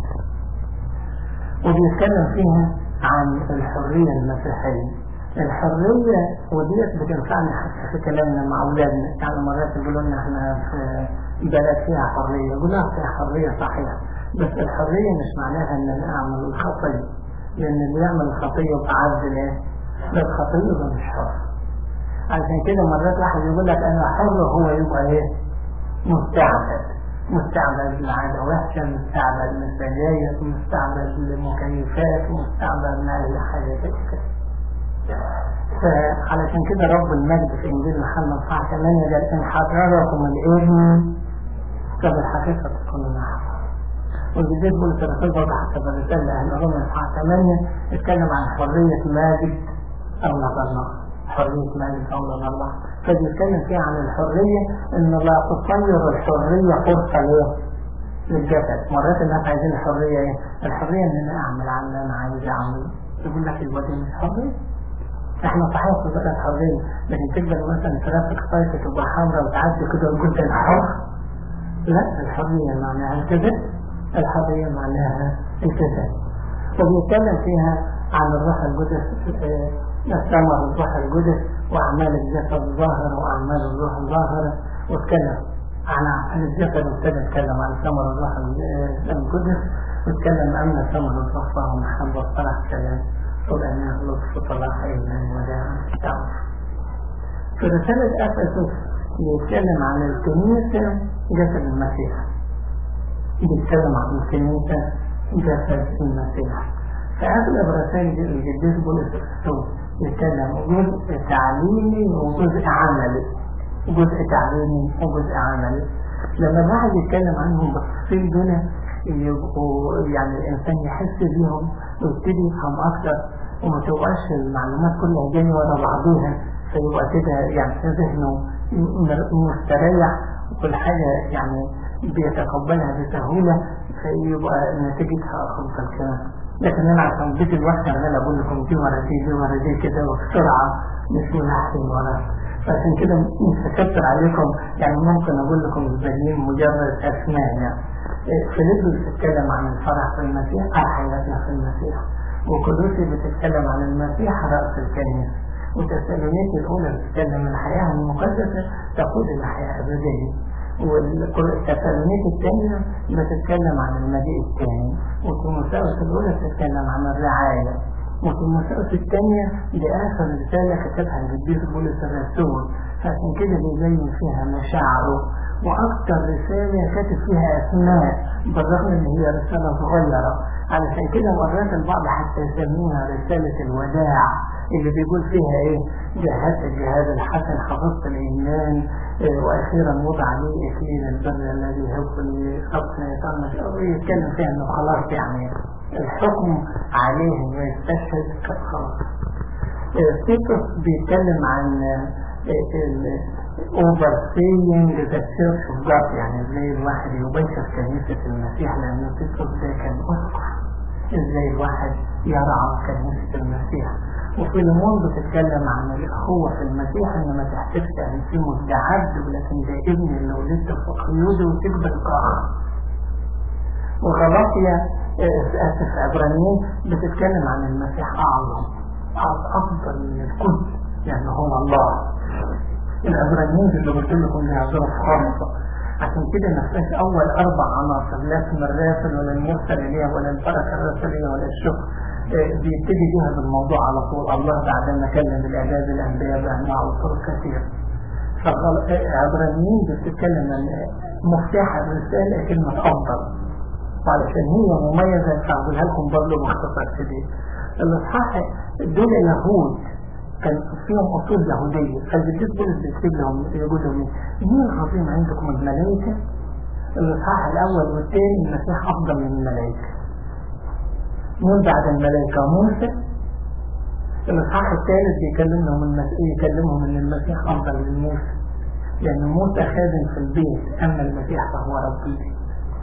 وبيتكلم فيها عن الحرية المسيحية الحرية وديت بتنفعنا حتى في كلامنا مع أولادنا يعني مرات يقولوا لنا احنا في بلد فيها حرية يقولوا فيها حرية صحيحة بس الحرية مش معناها ان انا اعمل الخطية لان اللي يعمل الخطية يبقى عبد ايه؟ ده الخطية يبقى مش حر عشان كده مرات واحد يقول لك انا حر هو يبقى ايه؟ مستعبد مستعبد لعادة وحشة مستعبد للسجاير مستعبد للمكيفات مستعبد لأي حاجة كده فعلشان كده رب المجد في انجيل محمد صح 8 قال ان حرركم الابن فبالحقيقه تكونوا معه والجديد بولس الرسول برضه حسب الرسالة لأهل روما إصحاح 8 اتكلم عن حرية ماجد أولاد الله حرية ماجد أولاد الله فبيتكلم فيها عن الحرية إن لا تصير الحرية فرصة ليه؟ للجسد مرات الناس عايزين الحرية إيه؟ الحرية إن أنا أعمل على اللي أنا عايز أعمله يقول لك الوادي مش حرية احنا صحيح في بلد حرية لكن تقدر مثلا ترافق سايت تبقى حمراء وتعدي كده وتقول ده حر لا الحرية معناها كده الحرية معناها الكسل وبيتكلم فيها عن الروح القدس ثمر الروح القدس وأعمال الجسد ظاهرة وأعمال الروح ظاهرة واتكلم عن الجسد وابتدى يتكلم عن ثمر الروح القدس واتكلم أن ثمر الروح فهو محبة وصلاح سلام سلامة لطف صلاح إيمان وداع في رسالة أفسس بيتكلم عن الكنيسة جسد المسيح بيتكلم عن الكنيسة جسد المسيح فأغلب رسائل القديس بولس الرسول يتكلم جزء تعليمي وجزء عملي جزء تعليمي وجزء عملي لما الواحد يتكلم عنهم بالتفصيل دول يبقوا يعني الإنسان يحس بيهم ويبتدي يفهم أكتر وما تبقاش المعلومات كلها جاية ورا بعضيها فيبقى كده يعني ذهنه مستريح وكل حاجة يعني بيتقبلها بسهولة فيبقى نتيجتها أفضل كمان لكن أنا عشان بيت الوقت أنا أقول لكم دي ورا دي دي ورا دي كده وبسرعة مش ملاحظين ورا فعشان كده مش هكتر عليكم يعني ممكن أقول لكم البنين مجرد أسماء يعني فيليبس بتتكلم عن الفرح في المسيح على حياتنا في المسيح وكلوسي بتتكلم عن المسيح رأس الكنيسة وتسالونيك الأولى بتتكلم الحياة المقدسة تقود إلى حياة أبدية والتسالونيك الثانية بتتكلم عن المجيء الثاني وتيموثاوس الأولى بتتكلم عن الرعاية وتيموثاوس الثانية دي آخر رسالة كتبها القديس بولس الرسول فعشان كده بيبين فيها مشاعره وأكثر رسالة كاتب فيها أسماء بالرغم إن هي رسالة صغيرة علشان كده مرات البعض حتى يسميها رسالة الوداع اللي بيقول فيها ايه جهزت الجهاد الحسن حفظت الإيمان إيه وأخيرا وضع لي إكليل البر الذي يهبني خطنا يطنش أو يتكلم فيها إنه خلاص يعني الحكم عليه ويستشهد خلاص سيتوس بيتكلم عن اوفر سينج ذا تشيرش اوف جاد يعني ازاي الواحد يبشر كنيسة المسيح لأنه سيتوس ده كان أسقف ازاي الواحد يرعى كنيسة المسيح وفي المون بتتكلم عن الأخوة في المسيح إن ما تحسبش أن في مستعد ولكن ده ابن اللي ولدت في قيوده وتقبل كأخ وغلاطيا آسف عبرانيين بتتكلم عن المسيح أعظم أفضل من الكل لأنه هو الله العبرانيين اللي قلت لكم لها ظروف خاصة عشان كده نحتاج أول أربع عناصر لا اسم الراسل ولا المرسل إليه ولا البركة الرسلية ولا الشكر بيبتدي بيها بالموضوع على طول الله بعد ما كلم الإعداد الأنبياء بأنواع وطرق كثيرة فعبرانيين بتتكلم عن مفتاح الرسالة كلمة أفضل وعلشان هي مميزة هقولها لكم برضه باختصار شديد الإصحاح دول يهود كان فيهم أصول يهودية فالجديد بولس بيكتب لهم يقول لهم مين عظيم عندكم الملائكة الإصحاح الأول والثاني المسيح أفضل من الملائكة مين بعد الملائكة موسى الإصحاح الثالث بيكلمهم المسيح يكلمهم إن المسيح أفضل من موسى لأن موسى خادم في البيت أما المسيح فهو رب البيت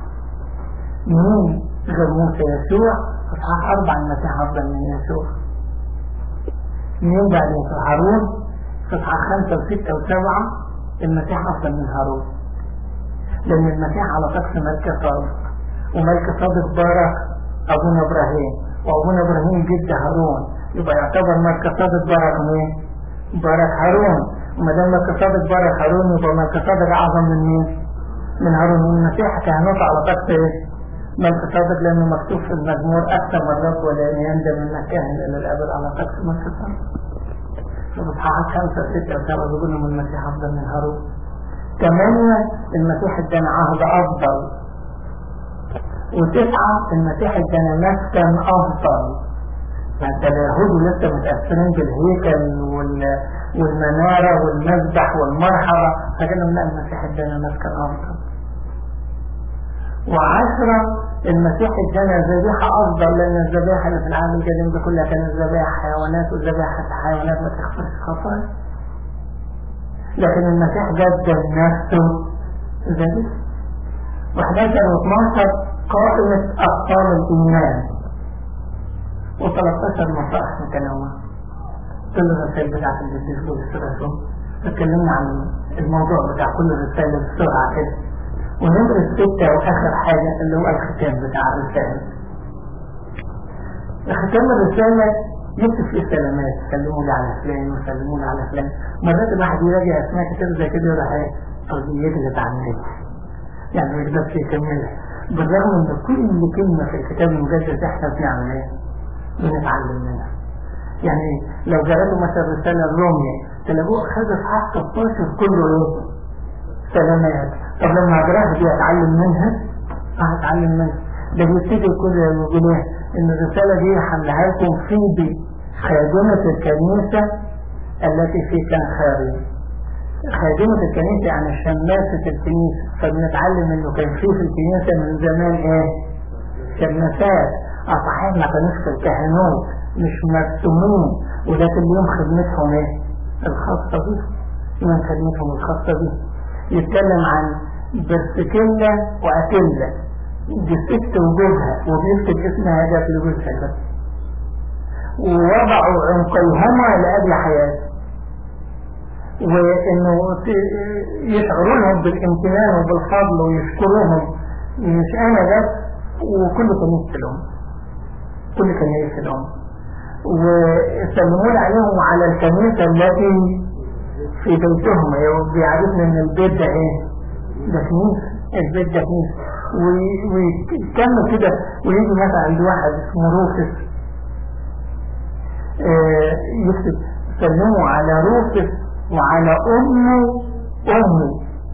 مين غير موسى يسوع إصحاح أربع المسيح أفضل من يسوع مين بعد يسوع هارون إصحاح خمسة وستة وسبعة المسيح أفضل من هارون لأن المسيح على طقس ملك صادق وملك صادق بارك أبونا إبراهيم وأبونا إبراهيم جد هارون يبقى يعتبر ملك صادق بارك مين؟ بارك هارون وما دام ملك صادق بارك هارون يبقى ملك صادق أعظم من مين؟ من هارون والمسيح كهنوت على طقس إيه؟ ملك صادق لأنه مكتوب في المزمور أكثر من الرب ولن يندم من كاهن إلى الأبد على طقس ملك صادق فبصحاحات خمسة ستة وسبعة بيقول لهم المسيح أفضل من هارون ثمانية المسيح ادانا عهد أفضل وتسعة المسيح ادانا مسكن أفضل ما انت اليهود لسه متأثرين بالهيكل وال... والمنارة والمذبح والمرحبة فكانوا لا المسيح ادانا مسكن أفضل وعشرة المسيح ادانا ذبيحة أفضل لأن الذبائح اللي في العالم القديم دي كلها كانت ذبائح حيوانات والذبائح حيوانات ما تغفرش خطايا لكن المسيح قدم نفسه ذبيحة و11 و12 قائمة أبطال الإيمان و13 نصائح متنوعة كل الرسائل بتاعت القديس بولس الرسول اتكلمنا عن الموضوع بتاع كل رسالة بسرعة كده ونمرة ستة وآخر حاجة اللي هو الختام بتاع الرسالة ختام الرسالة يكتب فيه سلامات سلموا لي على فلان وسلموا لي على فلان مرات الواحد يراجع اسماء كتير زي كده يروح ايه طب يكذب عن النبي يعني ما يقدرش يكملها بالرغم ان كل كلمة في الكتاب المقدس احنا بنعمل ايه؟ بنتعلم منها يعني لو جربوا مثلا رسالة الرومية تلاقوه خد اصحاح 16 كله ايه؟ سلامات طب لما اقراها دي اتعلم منها هتعلم منها ده بيبتدي كل يقول ايه؟ ان الرسالة دي حملها لكم في خادمة الكنيسة التي في كان خارج خادمة الكنيسة يعني شماسة الكنيسة فبنتعلم انه كان في في الكنيسة من زمان ايه شماسات صحيح ما كانوش في الكهنوت مش مرسومين وده كل يوم خدمتهم ايه الخاصة بيه يوم خدمتهم الخاصة بيه يتكلم عن برسكيلا وأتيلا دي ست وجوزها وبيكتب اسمها ده في جوزها ده ووضعوا عنقيهما لأجل حياته وانه يشعروا لهم بالامتنان وبالفضل ويشكروهم مش انا بس وكل كنيسة لهم كل كنيسة لهم وسلمون عليهم على الكنيسة التي في بيتهم بيعرفنا ان البيت ده ايه ده كنيسة البيت ده كنيسة ويكمل كده ويجي مثلا عند واحد اسمه روفس اه يكتب سلموا على روفس وعلى أمه أمي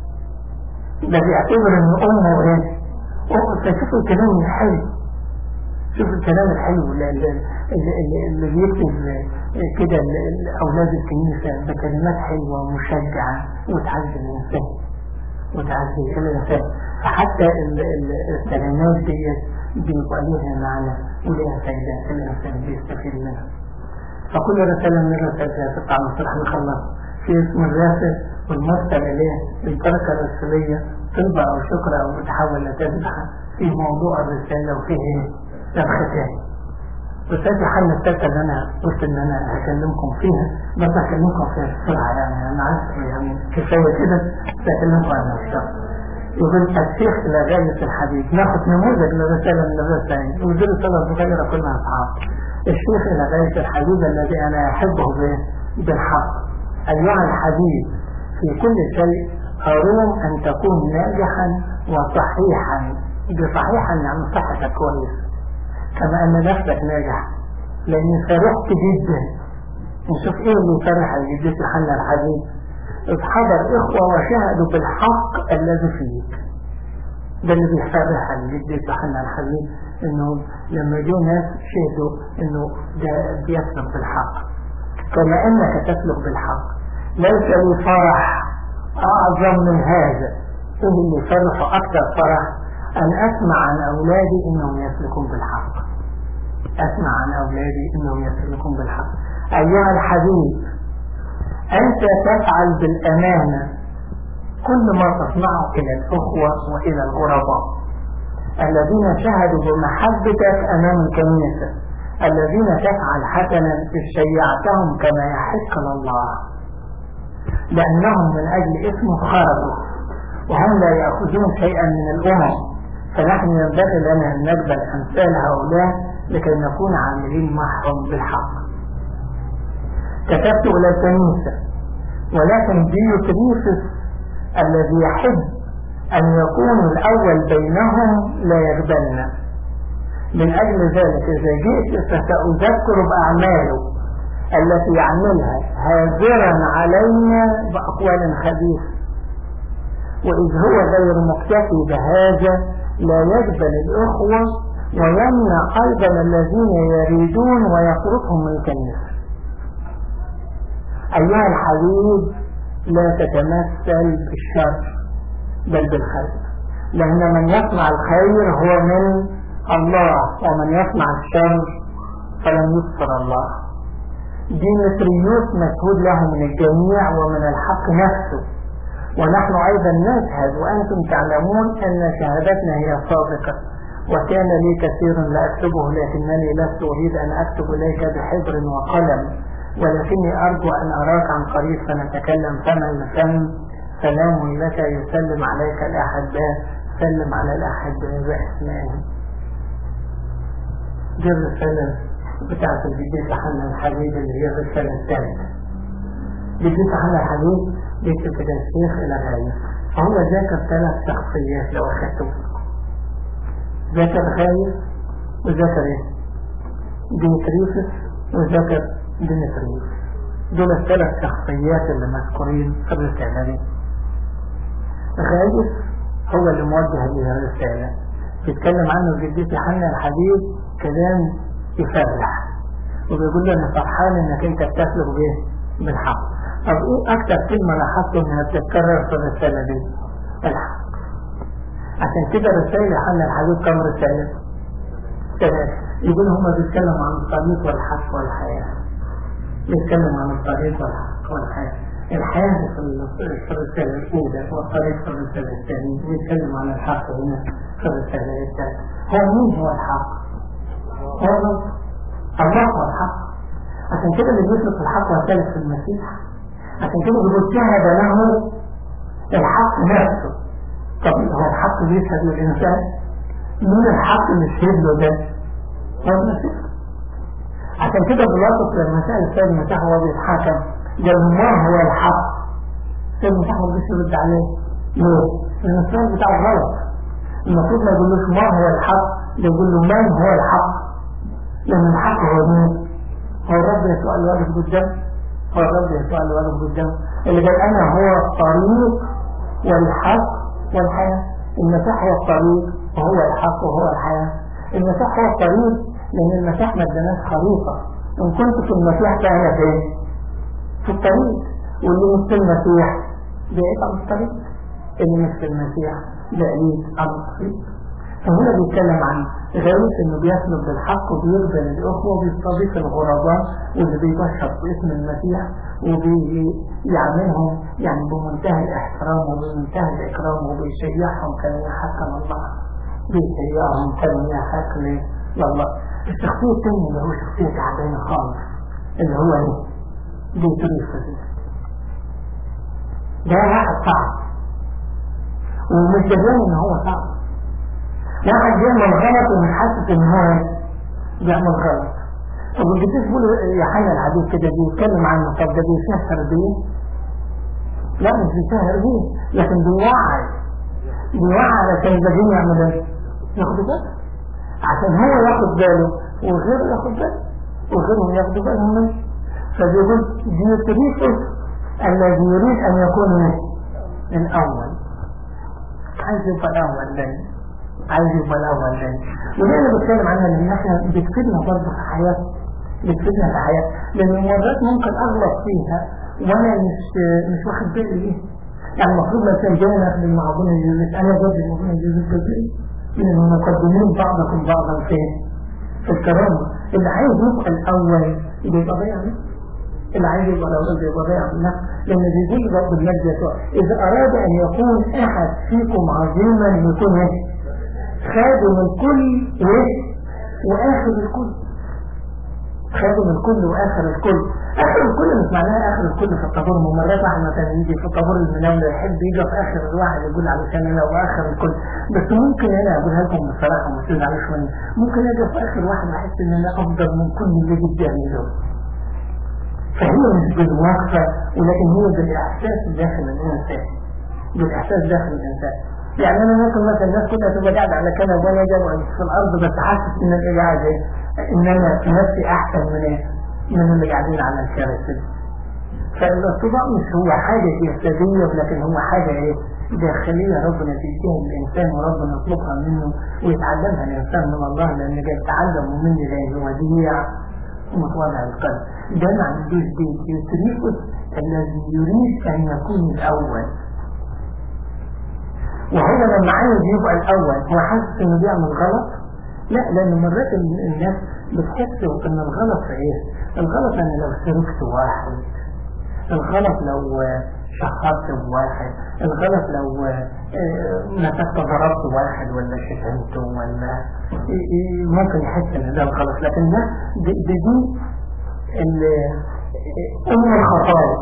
ده بيعتبر ان أمه ايه فشوفوا الكلام الحلو شوف الكلام الحلو اللي, اللي, اللي بيكتب كده أولاد الكنيسة بكلمات حلوة ومشجعة وتعزي الإنسان وتعزي الإنسان فحتى الكلمات دي بيبقى ليها معنى وليها فايدة الإنسان بيستفيد منها فكل رسالة من الرسائل تطلع مصلحة نخلص في اسم الراسل والمرسل إليه البركة الرسولية طلبة أو شكر أو متحول لتذبحة في موضوع الرسالة وفيه الختام رسالة حل الثالثة اللي أنا قلت إن أنا هكلمكم فيها بس هكلمكم فيها بسرعة يعني أنا عارف يعني كفاية كده هكلمكم عنها بسرعة يقول الشيخ إلى غاية الحديث ناخد نموذج لرسالة من الرسائل ودي رسالة صغيرة كلها أصحاب الشيخ إلى غاية الحبيب الذي أنا أحبه بالحق أيها الحبيب في كل شيء أروم أن تكون ناجحا وصحيحا بصحيحا يعني صحتك كويس كما أن نفسك ناجح لأني فرحت جدا نشوف إيه اللي فرح الجديد حنا الحبيب إذ حضر إخوة وشهدوا بالحق الذي فيك ده اللي بيفرح الجديد حنا الحبيب إنه لما جو ناس شهدوا إنه ده بيسلك بالحق كما أنك تسلك بالحق ليس لي فرح أعظم من هذا إيه اللي فرح أكثر فرح أن أسمع عن أولادي إنهم يسلكون بالحق أسمع عن أولادي إنهم يسلكون بالحق أيها الحبيب أنت تفعل بالأمانة كل ما تصنعه إلى الأخوة وإلى الغرباء الذين شهدوا بمحبتك أمام الكنيسة الذين تفعل حسنا إذ شيعتهم كما يحق لله لأنهم من أجل اسمه خرجوا وهم لا يأخذون شيئا من الأمم فنحن ينبغي لنا أن نقبل أمثال هؤلاء لكي نكون عاملين معهم بالحق كتبت إلى الكنيسة ولكن ديوتريفس الذي يحب أن يكون الأول بينهم لا يقبلنا من أجل ذلك إذا جئت فسأذكر بأعماله التي يعملها هاجرا علينا بأقوال خبيثة وإذ هو غير مكتفي بهذا لا يقبل الأخوة ويمنع أيضا الذين يريدون ويصرفهم من الكنيسة أيها الحبيب لا تتمثل بالشر بل بالخير لأن من يصنع الخير هو من الله ومن يصنع الشر فلن يذكر الله ديمتريوس مشهود له من الجميع ومن الحق نفسه ونحن أيضا نشهد وأنتم تعلمون أن شهادتنا هي صادقة وكان لي كثير لا أكتبه لكنني لست أريد أن أكتب إليك بحبر وقلم ولكني أرجو أن أراك عن قريب فنتكلم فما لفم سلام لك يسلم عليك الأحباء سلم على الأحباء بأسمائهم دي الرسالة بتاعت الجديد حنا الحبيب اللي هي الرسالة الثالثة جديد حنا الحبيب بيكتب كده الشيخ إلى غاية فهو ذاكر ثلاث شخصيات لو أخذته ذاكر غاية وذاكر إيه؟ ديمتريوس وذاكر ديمتريوس دول الثلاث شخصيات اللي مذكورين في الرسالة دي غاية هو اللي موجه لها الرسالة بيتكلم عنه جدتي حنا الحبيب كلام يفرح وبيقول له انا فرحان انك انت بتسلك بايه بالحق طب ايه اكتر كلمة لاحظت انها بتتكرر في الرسالة دي الحق عشان كده رسالة حنا الحبيب كم رسالة ثلاثة يقول هما بيتكلموا عن الطريق والحق والحياة بيتكلموا عن الطريق والحق والحياة الحياة في الرسالة الأولى والطريق في الرسالة الثانية بيتكلم عن الحق هنا في الرسالة الثالثة هو مين هو الحق؟ هو الله هو الحق عشان كده اللي بيسلك الحق والثالث في المسيح عشان كده بيقول شهد له الحق نفسه طب هو الحق بيشهد للإنسان مين الحق اللي شهد له ده؟ هو المسيح عشان كده بيلاطس لما سأل السيد المسيح وهو بيتحاكم قال ما هو الحق السيد المسيح ما رضيش يرد عليه ليه؟ لأن السؤال بتاعه غلط المفروض ما يقولوش ما هو الحق يقول له من هو الحق لأن الحق هو مين؟ هو الرب يسوع اللي واقف قدام هو الرب يسوع اللي واقف قدام اللي قال أنا هو الطريق والحق والحياة المسيح هو الطريق وهو الحق وهو الحياة المسيح هو الطريق لأن المسيح ما اداناش خريطة إن كنت في المسيح فأنا فين؟ في الطريق واللي مش في المسيح بعيد عن الطريق اللي مش في المسيح بعيد عن الطريق فهنا بيتكلم عن غاية انه بيسلك بالحق وبيقبل الاخوة وبيستضيف الغرباء واللي بيبشر باسم المسيح وبيعملهم يعني بمنتهى الاحترام وبمنتهى الاكرام وبيشيعهم كما يحكم الله بيشيعهم كما يحكم لله الشخصية الثانية اللي هو شخصية تعبانة خالص اللي هو ايه؟ بيتريف ده واحد صعب ومش دليل ان هو صعب واحد بيعمل غلط ومش حاسس ان هو بيعمل غلط طب الجديد بيقول يا حي العدو كده بيتكلم عنه طب ده بيسهر بيه لا مش بيسهر بيه لكن بيوعي بيوعي علشان الباقيين يعملوا ايه؟ ياخدوا باله عشان هو ياخد باله وغيره ياخد باله وغيرهم ياخدوا بالهم منه فبيقول ديوتريفوس الذي يريد ان يكون الاول عايز يبقى الاول ليه عايز يبقى الاول ليه وده اللي بتكلم عنها لان احنا بتفيدنا برضه في حياتنا بتفيدنا في حياتنا لان مرات ممكن اغلط فيها وانا مش مش واخد بالي ليه يعني المفروض لو كان جاي ناخد المعظوم الجزء انا ضد المعظوم الجزء الجزء لان مقدمين بعضكم بعضا فين في الكرامه اللي عايز يبقى الاول يبقى ضيع نفسه اللي عايز يبقى الاول يبقى ضيع نفسه لان بيقول رب المجد يسوع اذا اراد ان يكون احد فيكم عظيما يكون ايه خادم الكل وايه واخر الكل خادم الكل واخر الكل اخر الكل مش معناها اخر الكل في الطابور مرات واحد مثلا يجي في طابور المناولة يحب يجي في اخر الواحد يقول علشان انا واخر الكل بس ممكن انا اقولها لكم بصراحه وما تزعلوش مني ممكن اجي في اخر واحد احس ان انا افضل من كل اللي قدامي دول فهي مش بالواقفه ولكن هي بالاحساس داخل الانسان بالاحساس داخل الانسان يعني انا ممكن مثلا الناس كلها تبقى قاعده على كنب وانا قاعد في الارض بس حاسس ان انا قاعد ان انا نفسي احسن من ايه؟ من اللي قاعدين على الكراسي فالارتباط مش هو حاجه جسديه ولكن هو حاجه ايه؟ داخلية ربنا تديها الإنسان وربنا يطلبها منه ويتعلمها الإنسان من الله لأن جاي يتعلم مني لأن وديع ومتواضع القلب ده ما عندوش بيت يوتريكوس الذي يريد أن يكون الأول وهو لما عايز يبقى الأول هو حاسس إنه بيعمل غلط لا لأن مرات الناس بتحس إن الغلط في إيه؟ الغلط أنا لو شركت واحد الغلط لو شخصت بواحد الغلط لو مسكت ضربت واحد ولا شتمته ولا ممكن يحس ان ده الغلط لكن ده دي, دي, دي ام الخطايا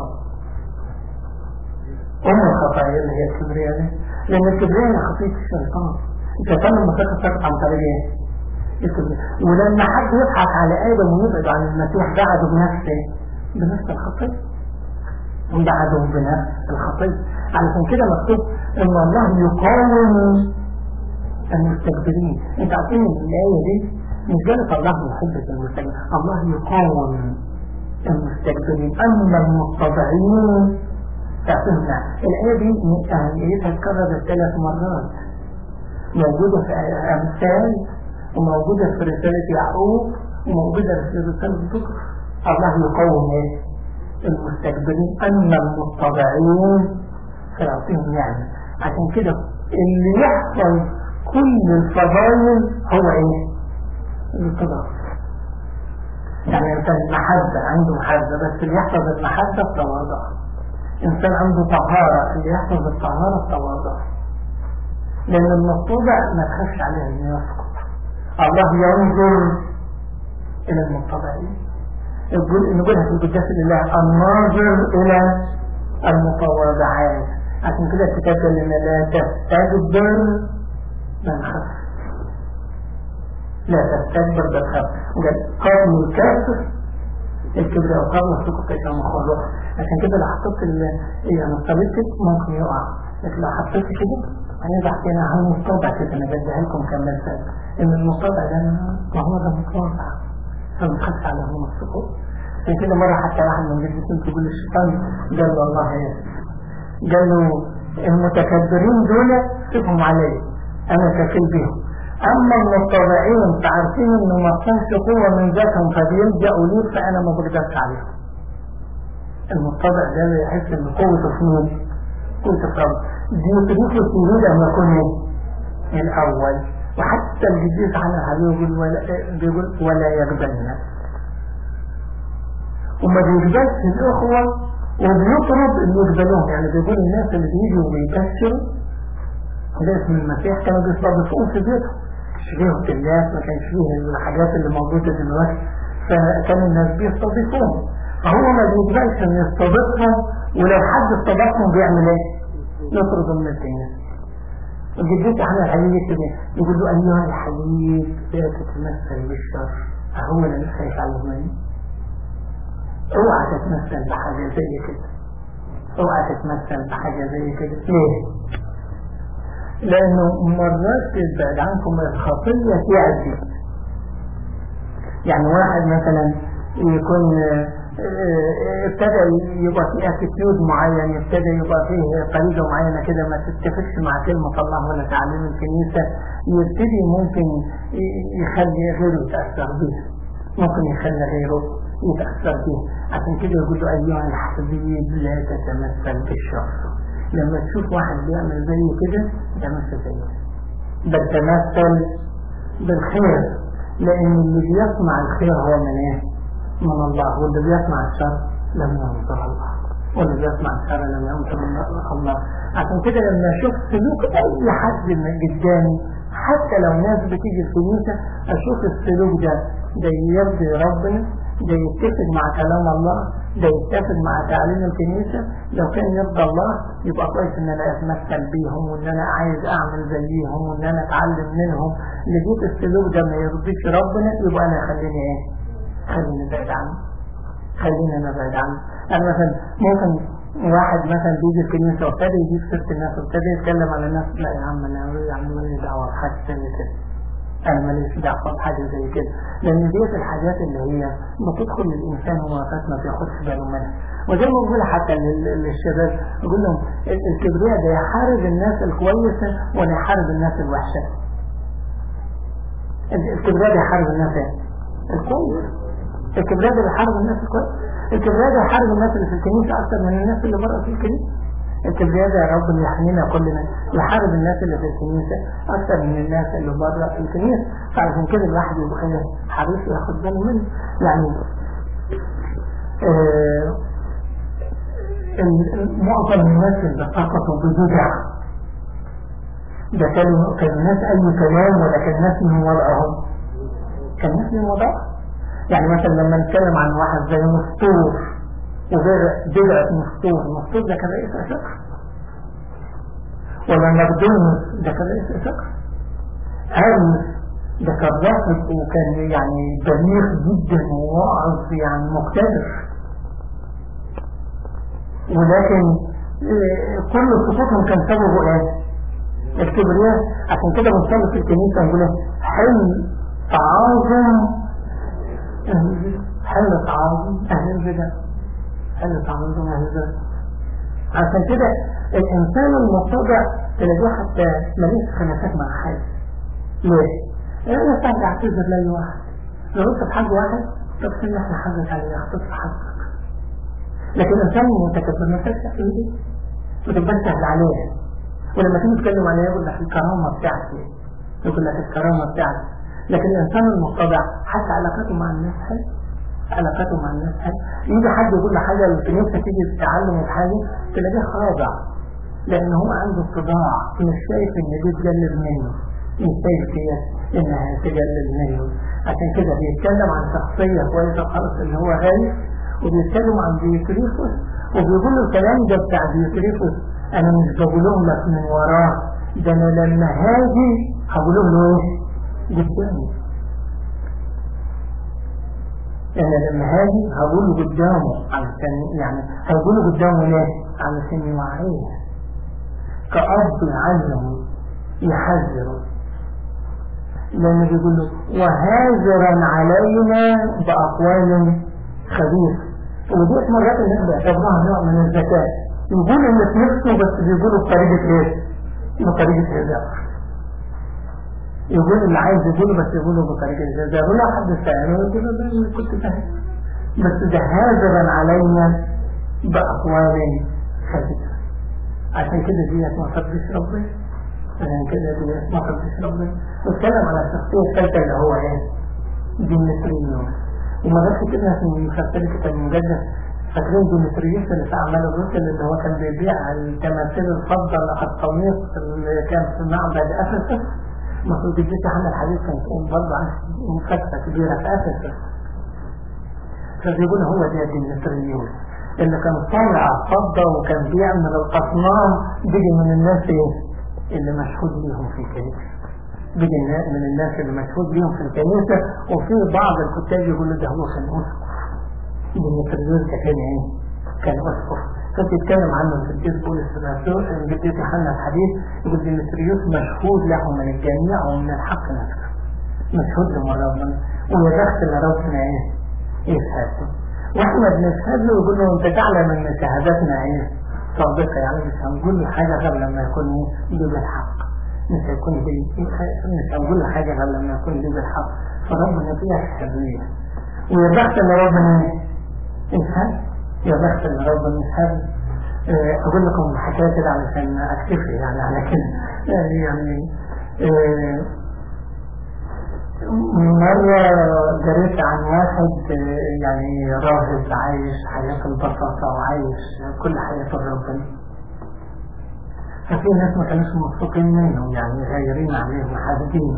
ام الخطايا اللي هي الكبرياء دي لان الكبرياء هي خطيئة الشيطان الشيطان لما فكر سقط عن طريق ايه؟ الكبرياء ولما حد يضحك على ادم ويبعد عن المسيح بعده بنفسه بنفس الخطيئة بعدهم بنفس الخطية علشان كده مكتوب ان الله يقاوم المستكبرين انت عارفين الآية دي مش قالت الله يحب المستكبرين الله يقاوم المستكبرين اما المتضعين فهمنا الآية دي أهميتها اتكررت ثلاث مرات موجودة في أمثال وموجودة في رسالة يعقوب وموجودة في رسالة بكر الله يقاوم ايه المستكبرين أما المتضعين فيعطيهم يعني عشان كده اللي يحصل كل الفضائل هو ايه الاتضاع يعني انسان محبة عنده محبة بس اللي يحفظ المحبة التواضع انسان عنده طهارة اللي يحفظ الطهارة التواضع لان المتضع ما تخافش عليه انه يسقط الله ينظر الى المتضعين نقولها في القداس لله الناظر الى المتواضعات عشان كده الكتاب لنا لا تستكبر بل خف لا تستكبر بل خف قال قوم الكافر الكبرياء وقوم السكوت كان مخلوق عشان كده لو حطيت يعني الطريقة ممكن يقع لكن لو حطيت كده هنبقى حكينا عن المستوضع كده انا بديها لكم كمثال ان المستوضع ده ما هو ده متواضع فما تخافش على هم السقوط عشان كده مرة حتى واحد من جدتهم تقول الشيطان قال له الله ايه قالوا المتكبرين دول سيبهم علي انا كفيل بهم اما المتطبعين فعارفين انه ما كانش قوة من ذاتهم فبيلجأوا لي فانا ما بقدرش عليهم المتطبع ده يحس ان قوته في مين قوته في رب دي تدوك يريد ان يكون الاول وحتى الجديد عنه بيقول ولا, بيقول ولا يقبلنا وما بيقبلش الاخوة وبيطرد اللي يقبلوهم يعني بيقول الناس اللي بيجوا ويبشروا ده اسم المسيح كانوا بيستضيفوهم في بيتهم شبيه الناس ما كانش فيه الحاجات اللي موجودة دلوقتي فكان الناس بيستضيفوهم فهو ما بيقبلش ان يستضيفهم ولو حد استضافهم بيعمل ايه؟ يطردوا من الدنيا وجدتي احنا الحبيب كده يقول له ايها الحبيب لا تتمثل بالشر اهو انا مش خايف على مني اوعى تتمثل بحاجة زي كده اوعى تتمثل بحاجة زي كده ليه؟ لانه مرات يبعد عنكم الخطية تعدي يعني واحد مثلا يكون ابتدى يبقى فيه اتيتيود معين ابتدى يبقى فيه طريقة معينة كده ما تتفقش مع كلمة الله ولا تعليم الكنيسة يبتدي ممكن يخلي غيره يتأثر بيها ممكن يخلي غيره يتأثر بيها عشان كده يقول له أيها الحبيب لا تتمثل بالشر لما تشوف واحد بيعمل زي كده تمثل زيه بل تمثل بالخير لأن اللي بيصنع الخير هو من ايه؟ من الله واللي بيصنع الشر لم ينصر الله واللي بيصنع الشر لم ينصر الله عشان كده لما اشوف سلوك اي حد من قدامي حتى لو ناس بتيجي الكنيسه اشوف السلوك ده ده يرضي ربنا ده يتفق مع كلام الله ده يتفق مع تعليم الكنيسة لو كان يرضى الله يبقى كويس ان انا اتمثل بيهم وان انا عايز اعمل زيهم وان انا اتعلم منهم لقيت السلوك ده ما يرضيش ربنا يبقى انا خليني ايه خليني ابعد عنه خلينا نبعد عنه انا مثلا ممكن واحد مثلا بيجي الكنيسة وابتدى يجيب سيرة الناس وابتدى يتكلم على الناس لا يا عم انا يا عم مالي دعوة بحاجة تانية كده انا ماليش دعوه بحاجه زي كده لان ديت الحاجات اللي هي بتدخل للانسان وهو ما بياخدش باله منها وزي ما بقول حتى للشباب اقول لهم الكبرياء ده يحارب الناس الكويسه ولا يحارب الناس الوحشه الكبرياء ده يحارب الناس الكويسه الكبرياء ده يحارب الناس الكويسه الكبرياء ده يحارب الناس اللي في الكنيسه اكثر من الناس اللي بره في الكنيسه الكبرياء ده يا رب اللي يحمينا كلنا يحارب الناس اللي في الكنيسة أكثر من الناس اللي بره في الكنيسة فعشان كده الواحد يبقى حريص ياخد باله منه يعني آه معظم الناس اللي سقطوا ببدع ده كانوا كان الناس أي كلام ولا كان الناس من وضعهم كان الناس من وضعهم يعني مثلا لما نتكلم عن واحد زي مستور وبدعة مفتوح المفتوح ده كان رئيس أسكر ولا مخدوم ده كان رئيس أسكر هرمس ده كان رافض وكان يعني بليغ جدا وواعظ يعني مقتدر ولكن كل سقوطهم كان سببه ايه؟ الكبرياء عشان كده بنصلي في الكنيسه نقول حل تعاظم حل تعاظم اهل البدع حل تعاظم اهل البدع عشان كده الانسان المتضع تلاقيه حتى مليش خلافات مع حد ليه؟ انا سهل اعتذر لاي واحد لو انت في حد واحد طب سنة احنا حاجة عليه اختص حقك لكن الانسان المتكبر ما تفتح ايدي وتبقى سهل عليه ولما تيجي تتكلم عليه يقول لك الكرامة بتاعتي يقول لك الكرامة بتاعتي لكن الانسان المتضع حتى علاقاته مع الناس حلو علاقاته مع الناس حلو يجي حد يقول له حاجة في نفسك تيجي تتعلم حاجة تلاقيه خاضع لان هو عنده صداع مش شايف ان دي تجلب منه مش شايف كده انها تجلب منه عشان كده بيتكلم عن شخصية كويسة خالص اللي هو غالي وبيتكلم عن ديوتريفوس وبيقول له الكلام ده بتاع ديوتريفوس انا مش بقولهم لك من وراه ده انا لما هاجي هقولهم له ايه قدامي انا لما هاجي هقوله قدامه علشان يعني هقوله قدامه ليه علشان يوعيه كأب يعلمه يحذره لأنه بيقول له وهاجرا علينا بأقوال خبيثة ودي مرات الناس بيعتبروها نوع من الذكاء يقول اللي في نفسه بس بيقوله بطريقة ايه؟ بطريقة هزار يقول اللي عايز يقوله بس يقوله بطريقة هزار يقول له حد سأله يقول له ده كنت فاهم بس ده هاجرا علينا بأقوال خبيثة عشان كده دي ما ترضيش ربنا عشان كده دي ما ترضيش ربنا واتكلم على الشخصية الثالثة اللي هو ايه؟ ديمتريوس ومرات كده في مسلسل كتاب المجدد فاكرين ديمتريوس اللي في أعمال الرسل اللي هو كان بيبيع التماثيل الفضة القطاميط اللي كان في معبد أفسس المفروض البيت عمل الحديث كان تقوم برضه عن مكتبة كبيرة في أفسس فبيقول هو ده ديمتريوس اللي كان طالع فضة وكان بيعمل الأصنام بيجي من الناس ايه اللي مشهود ليهم في الكنيسة بيجي من الناس اللي مشهود ليهم في الكنيسة وفي بعض الكتاب يقولوا ده هو كان أسقف ديمتريوس ده كان ايه كان أسقف كنت يتكلم عنه في الجزء بولس الرسول جديد يوحنا الحديث يقول ديمتريوس مشهود له من الجميع ومن الحق نفسه مشهود له من ربنا ويا بخت اللي ربنا ايه يشهد واحنا بنشهد له ويقول له انت تعلم ان شهادتنا ايه صادقه يعني مش هنقول له حاجه غير لما يكون ايه دي بالحق مش هيكون دي مش هنقول له حاجه غير لما يكون دي بالحق فربنا فيها الحريه ويا بخت اللي ربنا يشهد يا بخت اللي ربنا يشهد اقول لكم حكايه كده علشان اكتفي يعني على كده يعني مرة قريت عن واحد يعني راهب عايش حياة البساطة وعايش كل حياة ربنا ففي ناس ما كانوش مبسوطين منه يعني غيرين عليه وحاسدينه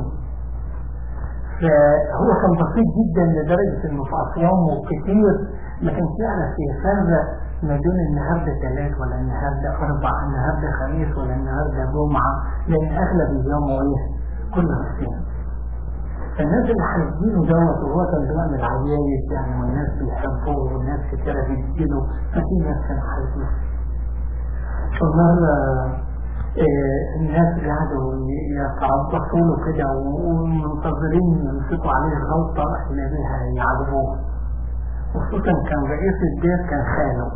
فهو كان بسيط جدا لدرجة انه في اصوامه كتير ما كانش يعرف يفرق ما بين النهارده ثلاث ولا النهارده اربع النهارده خميس ولا النهارده جمعة لان اغلب اليوم ايه كله مسكين فالناس اللي حاسبينه دوت وهو كان بيعمل عيايد يعني والناس بيحبوه والناس كتيرة بتجيله ففي ناس كانوا حاسبينه فمرة آه، الناس قعدوا يتربصوا له كده ومنتظرين يمسكوا عليه الغلطة اللي بيها يعذبوه وخصوصا كان رئيس البيت كان خاله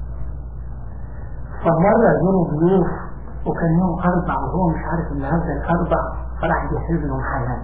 فمرة جوله ضيوف وكان يوم أربع وهو مش عارف إن هذا الأربع فراح يحب لهم حلال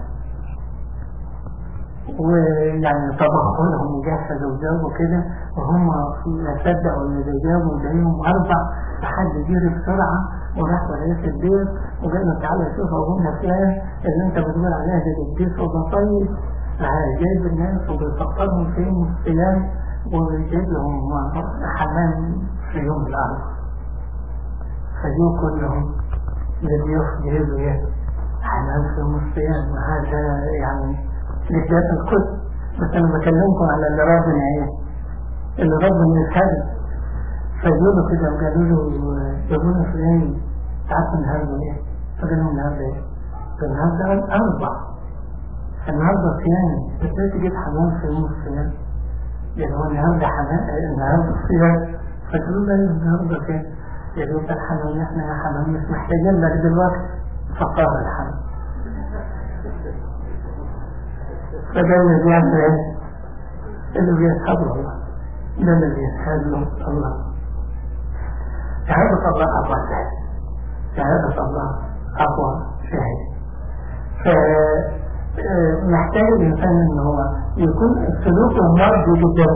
ويعني طبخوا لهم وجهزوا وجابوا كده وهم لا صدقوا ان ده جابوا ده يوم اربع لحد جري بسرعه وراح رئيس البيت وقال له تعالى شوف ابونا فلان اللي انت بتقول عليها ده قديس وده طيب جايب الناس وبيفكرهم في يوم الصيام وجايب لهم حمام في يوم الاربع فجوا كلهم للضيوف جايبوا ايه حمام في يوم الصيام وهذا يعني لذات القدس بس انا بكلمكم على اللي ربنا ايه اللي ربنا يشهد فجوا كده وقالوا له جابوا له فلان تعرف النهارده ايه؟ فقال لهم النهارده ايه؟ النهارده الاربع النهارده صيام ازاي تجيب حمام في يوم الصيام؟ يعني هو النهارده حمام النهارده صيام فقالوا له النهارده كده يقولوا ده الحمام احنا يا حمام مش محتاجين لك دلوقتي فقال الحمام فده اللي بيعمل ايه؟ اللي بيشهد الله ده اللي بيشهد له الله شهادة الله أقوى شهادة شهادة الله أقوى شهادة فمحتاج الإنسان إن هو يكون سلوكه مرضي جدا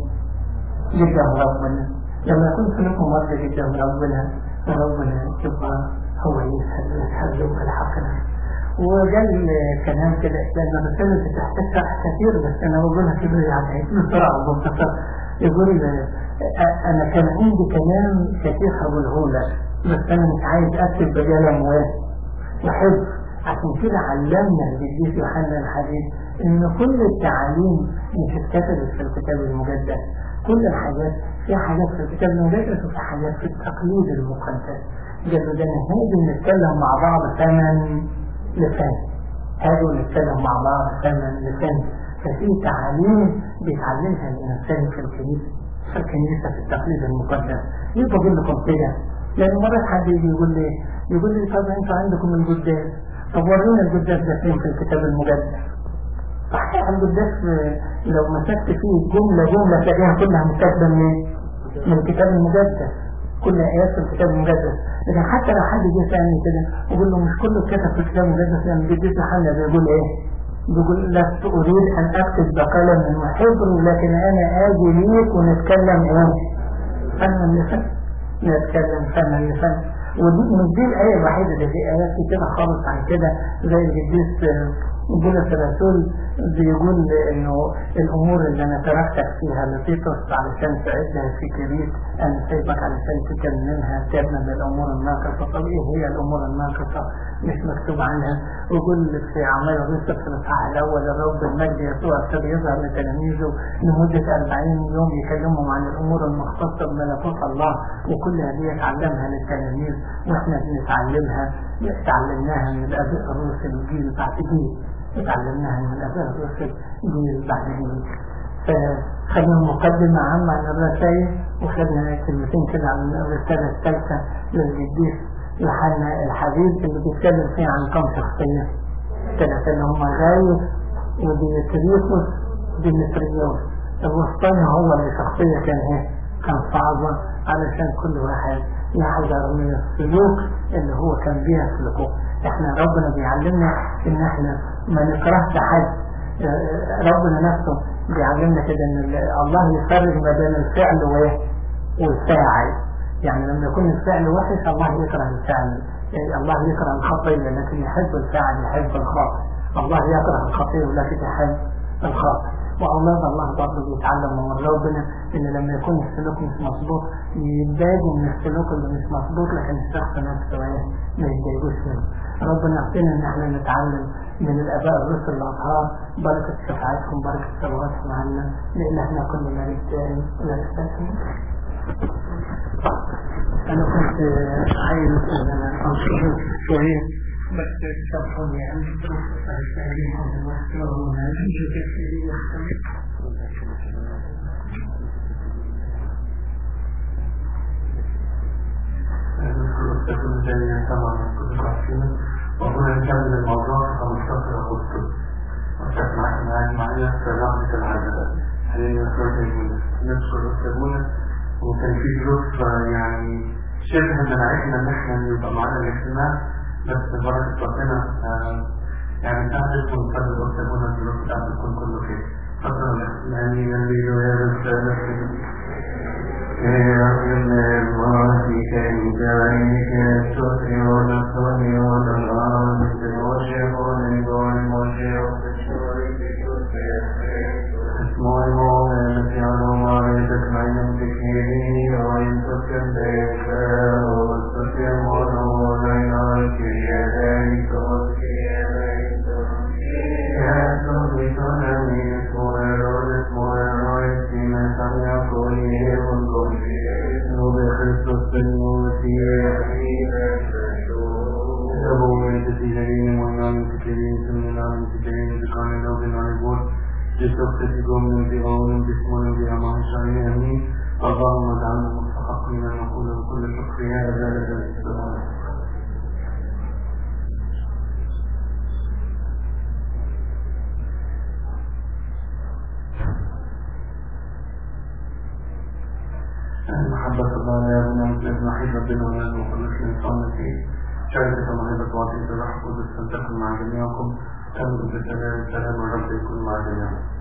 جدا ربنا لما يكون سلوكه مرضي جدا ربنا ربنا يبقى هو يشهد يشهد له بالحق وجاء كلام كده لأن الرسالة بتحتاج شرح كثير بس أنا بقولها كده يعني بسرعة وبسرعة يقول أنا كان عندي كلام كثير هقوله لك بس أنا مش عايز أكتب بدل أموال وحفظ عشان كده علمنا القديس يوحنا الحبيب إن كل التعاليم مش اتكتبت في الكتاب المقدس كل الحاجات في حاجات في الكتاب المقدس وفي حاجات في التقليد المقدس قالوا ده نهاية نتكلم مع بعض ثمن لسان هذا نتكلم مع بعض ثمن لسان ففي تعاليم بيتعلمها الإنسان في الكنيسة في الكنيسة في التقليد المقدس ليه بقول لكم كده؟ لأن مرات حد يجي يقول لي يقول لي طب أنتوا عندكم القداس طب ورينا القداس ده فين في الكتاب المقدس صحيح القداس لو مسكت فيه جملة جملة تلاقيها كلها متاخدة من من الكتاب المقدس كل آيات في الكتاب المقدس لكن حتى لو حد جه سألني كده ويقول له مش كله اتكتب في الكتاب المقدس يعني القديس يوحنا بيقول ايه؟ بيقول لست أريد أن أكتب بقلم وحبر لكن أنا آجي ليك ونتكلم إيه؟ فن اللسان نتكلم فن اللسان ومش دي الآية الوحيدة اللي في آيات كتيرة خالص عن كده زي القديس بولس الرسول بيقول انه الامور اللي انا تركتك فيها لتيتوس علشان تعدها في كريت انا سايبك علشان تكملها كان من الامور الناقصه طب ايه هي الامور الناقصه مش مكتوب عنها ويقول في اعمال الرسل في الاصحاح الاول الرب المجد يسوع ابتدى يظهر لتلاميذه لمده 40 يوم يكلمهم عن الامور المختصه بملكوت الله وكل هذه علمها للتلاميذ واحنا بنتعلمها تعلمناها من الاباء الرسل جيل بعد جيل اتعلمناها من الاباء الرسل جيل بعد جيل فخدنا مقدمة عامة عن الرسائل وخدنا كلمتين كده عن الرسالة الثالثة للقديس يوحنا الحبيب اللي بيتكلم فيها عن كم شخصية ثلاثة اللي هم غاية وديمتريوس ديمتريوس الوسطاني هو اللي شخصية كان ايه كان صعبة علشان كل واحد يحذر من السلوك اللي هو كان بيها سلوكه احنا ربنا بيعلمنا ان احنا ما نكرهش حد ربنا نفسه بيعلمنا كده ان الله يفرق ما بين الفعل والفاعل يعني لما يكون الفعل وحش الله يكره الفعل الله يكره الخطية لكن يحب الفاعل يحب الخاطئ الله يكره الخطية ولكن يحب الخاطئ وأولاد الله برضه بيتعلموا من ربنا إن لما يكون السلوك مش مظبوط يتضايقوا من السلوك اللي مش مظبوط لكن الشخص نفسه إيه ما يتضايقوش منه. ربنا يعطينا إن إحنا نتعلم من الآباء الرسل الأطهار بركة شفاعتهم بركة صلواتهم عنا لأن إحنا كلنا رجال لا نستسلم. أنا كنت عايز إن أنا أنشر شوية بس تشرحوني عن التعليم والمحتوى والهجة الثانية سبعة من كل عشرين وهنا نكمل الموضوع في 15 أغسطس وكانت معاك معايا في رغبة العدد حاليا نشكر نشكر أستاذنا وكان في ظروف يعني شبه منعتنا إن إحنا يبقى معانا الاجتماع بس بركة ربنا يعني ساعدت ونفضل أستاذنا الظروف بتاعت الكون كله خير فضل يعني الذي يرد من المعافيك إنجائك الشكر والصلاة والأرض والشيخون والمشيخ اسمه المؤمن التي على معرفتك عين تكيري وإن تسكن بيك وتسكن ونور بين يديك وكيديك يا سبحان من اسمه الرب اسمه الرب فيما سمع كله والكل وبخصوص الموتي أبوه كثيرين وإمام كثيرين سمنا كثيرين ذكرنا لو بنا نقول لتوقفتكم من بغون باسمنا بأمان شعين أمين اللهم اجعلنا مستحقين أن نقول بكل شكر يا أجل السلام محبة الله يا ابن ابن وحيد ربنا ولا مخلص الإنسان في شركة موهبة وعطية الروح القدس تنتقل مع جميعكم تنبت بالسلام السلام الرب يكون مع جميعكم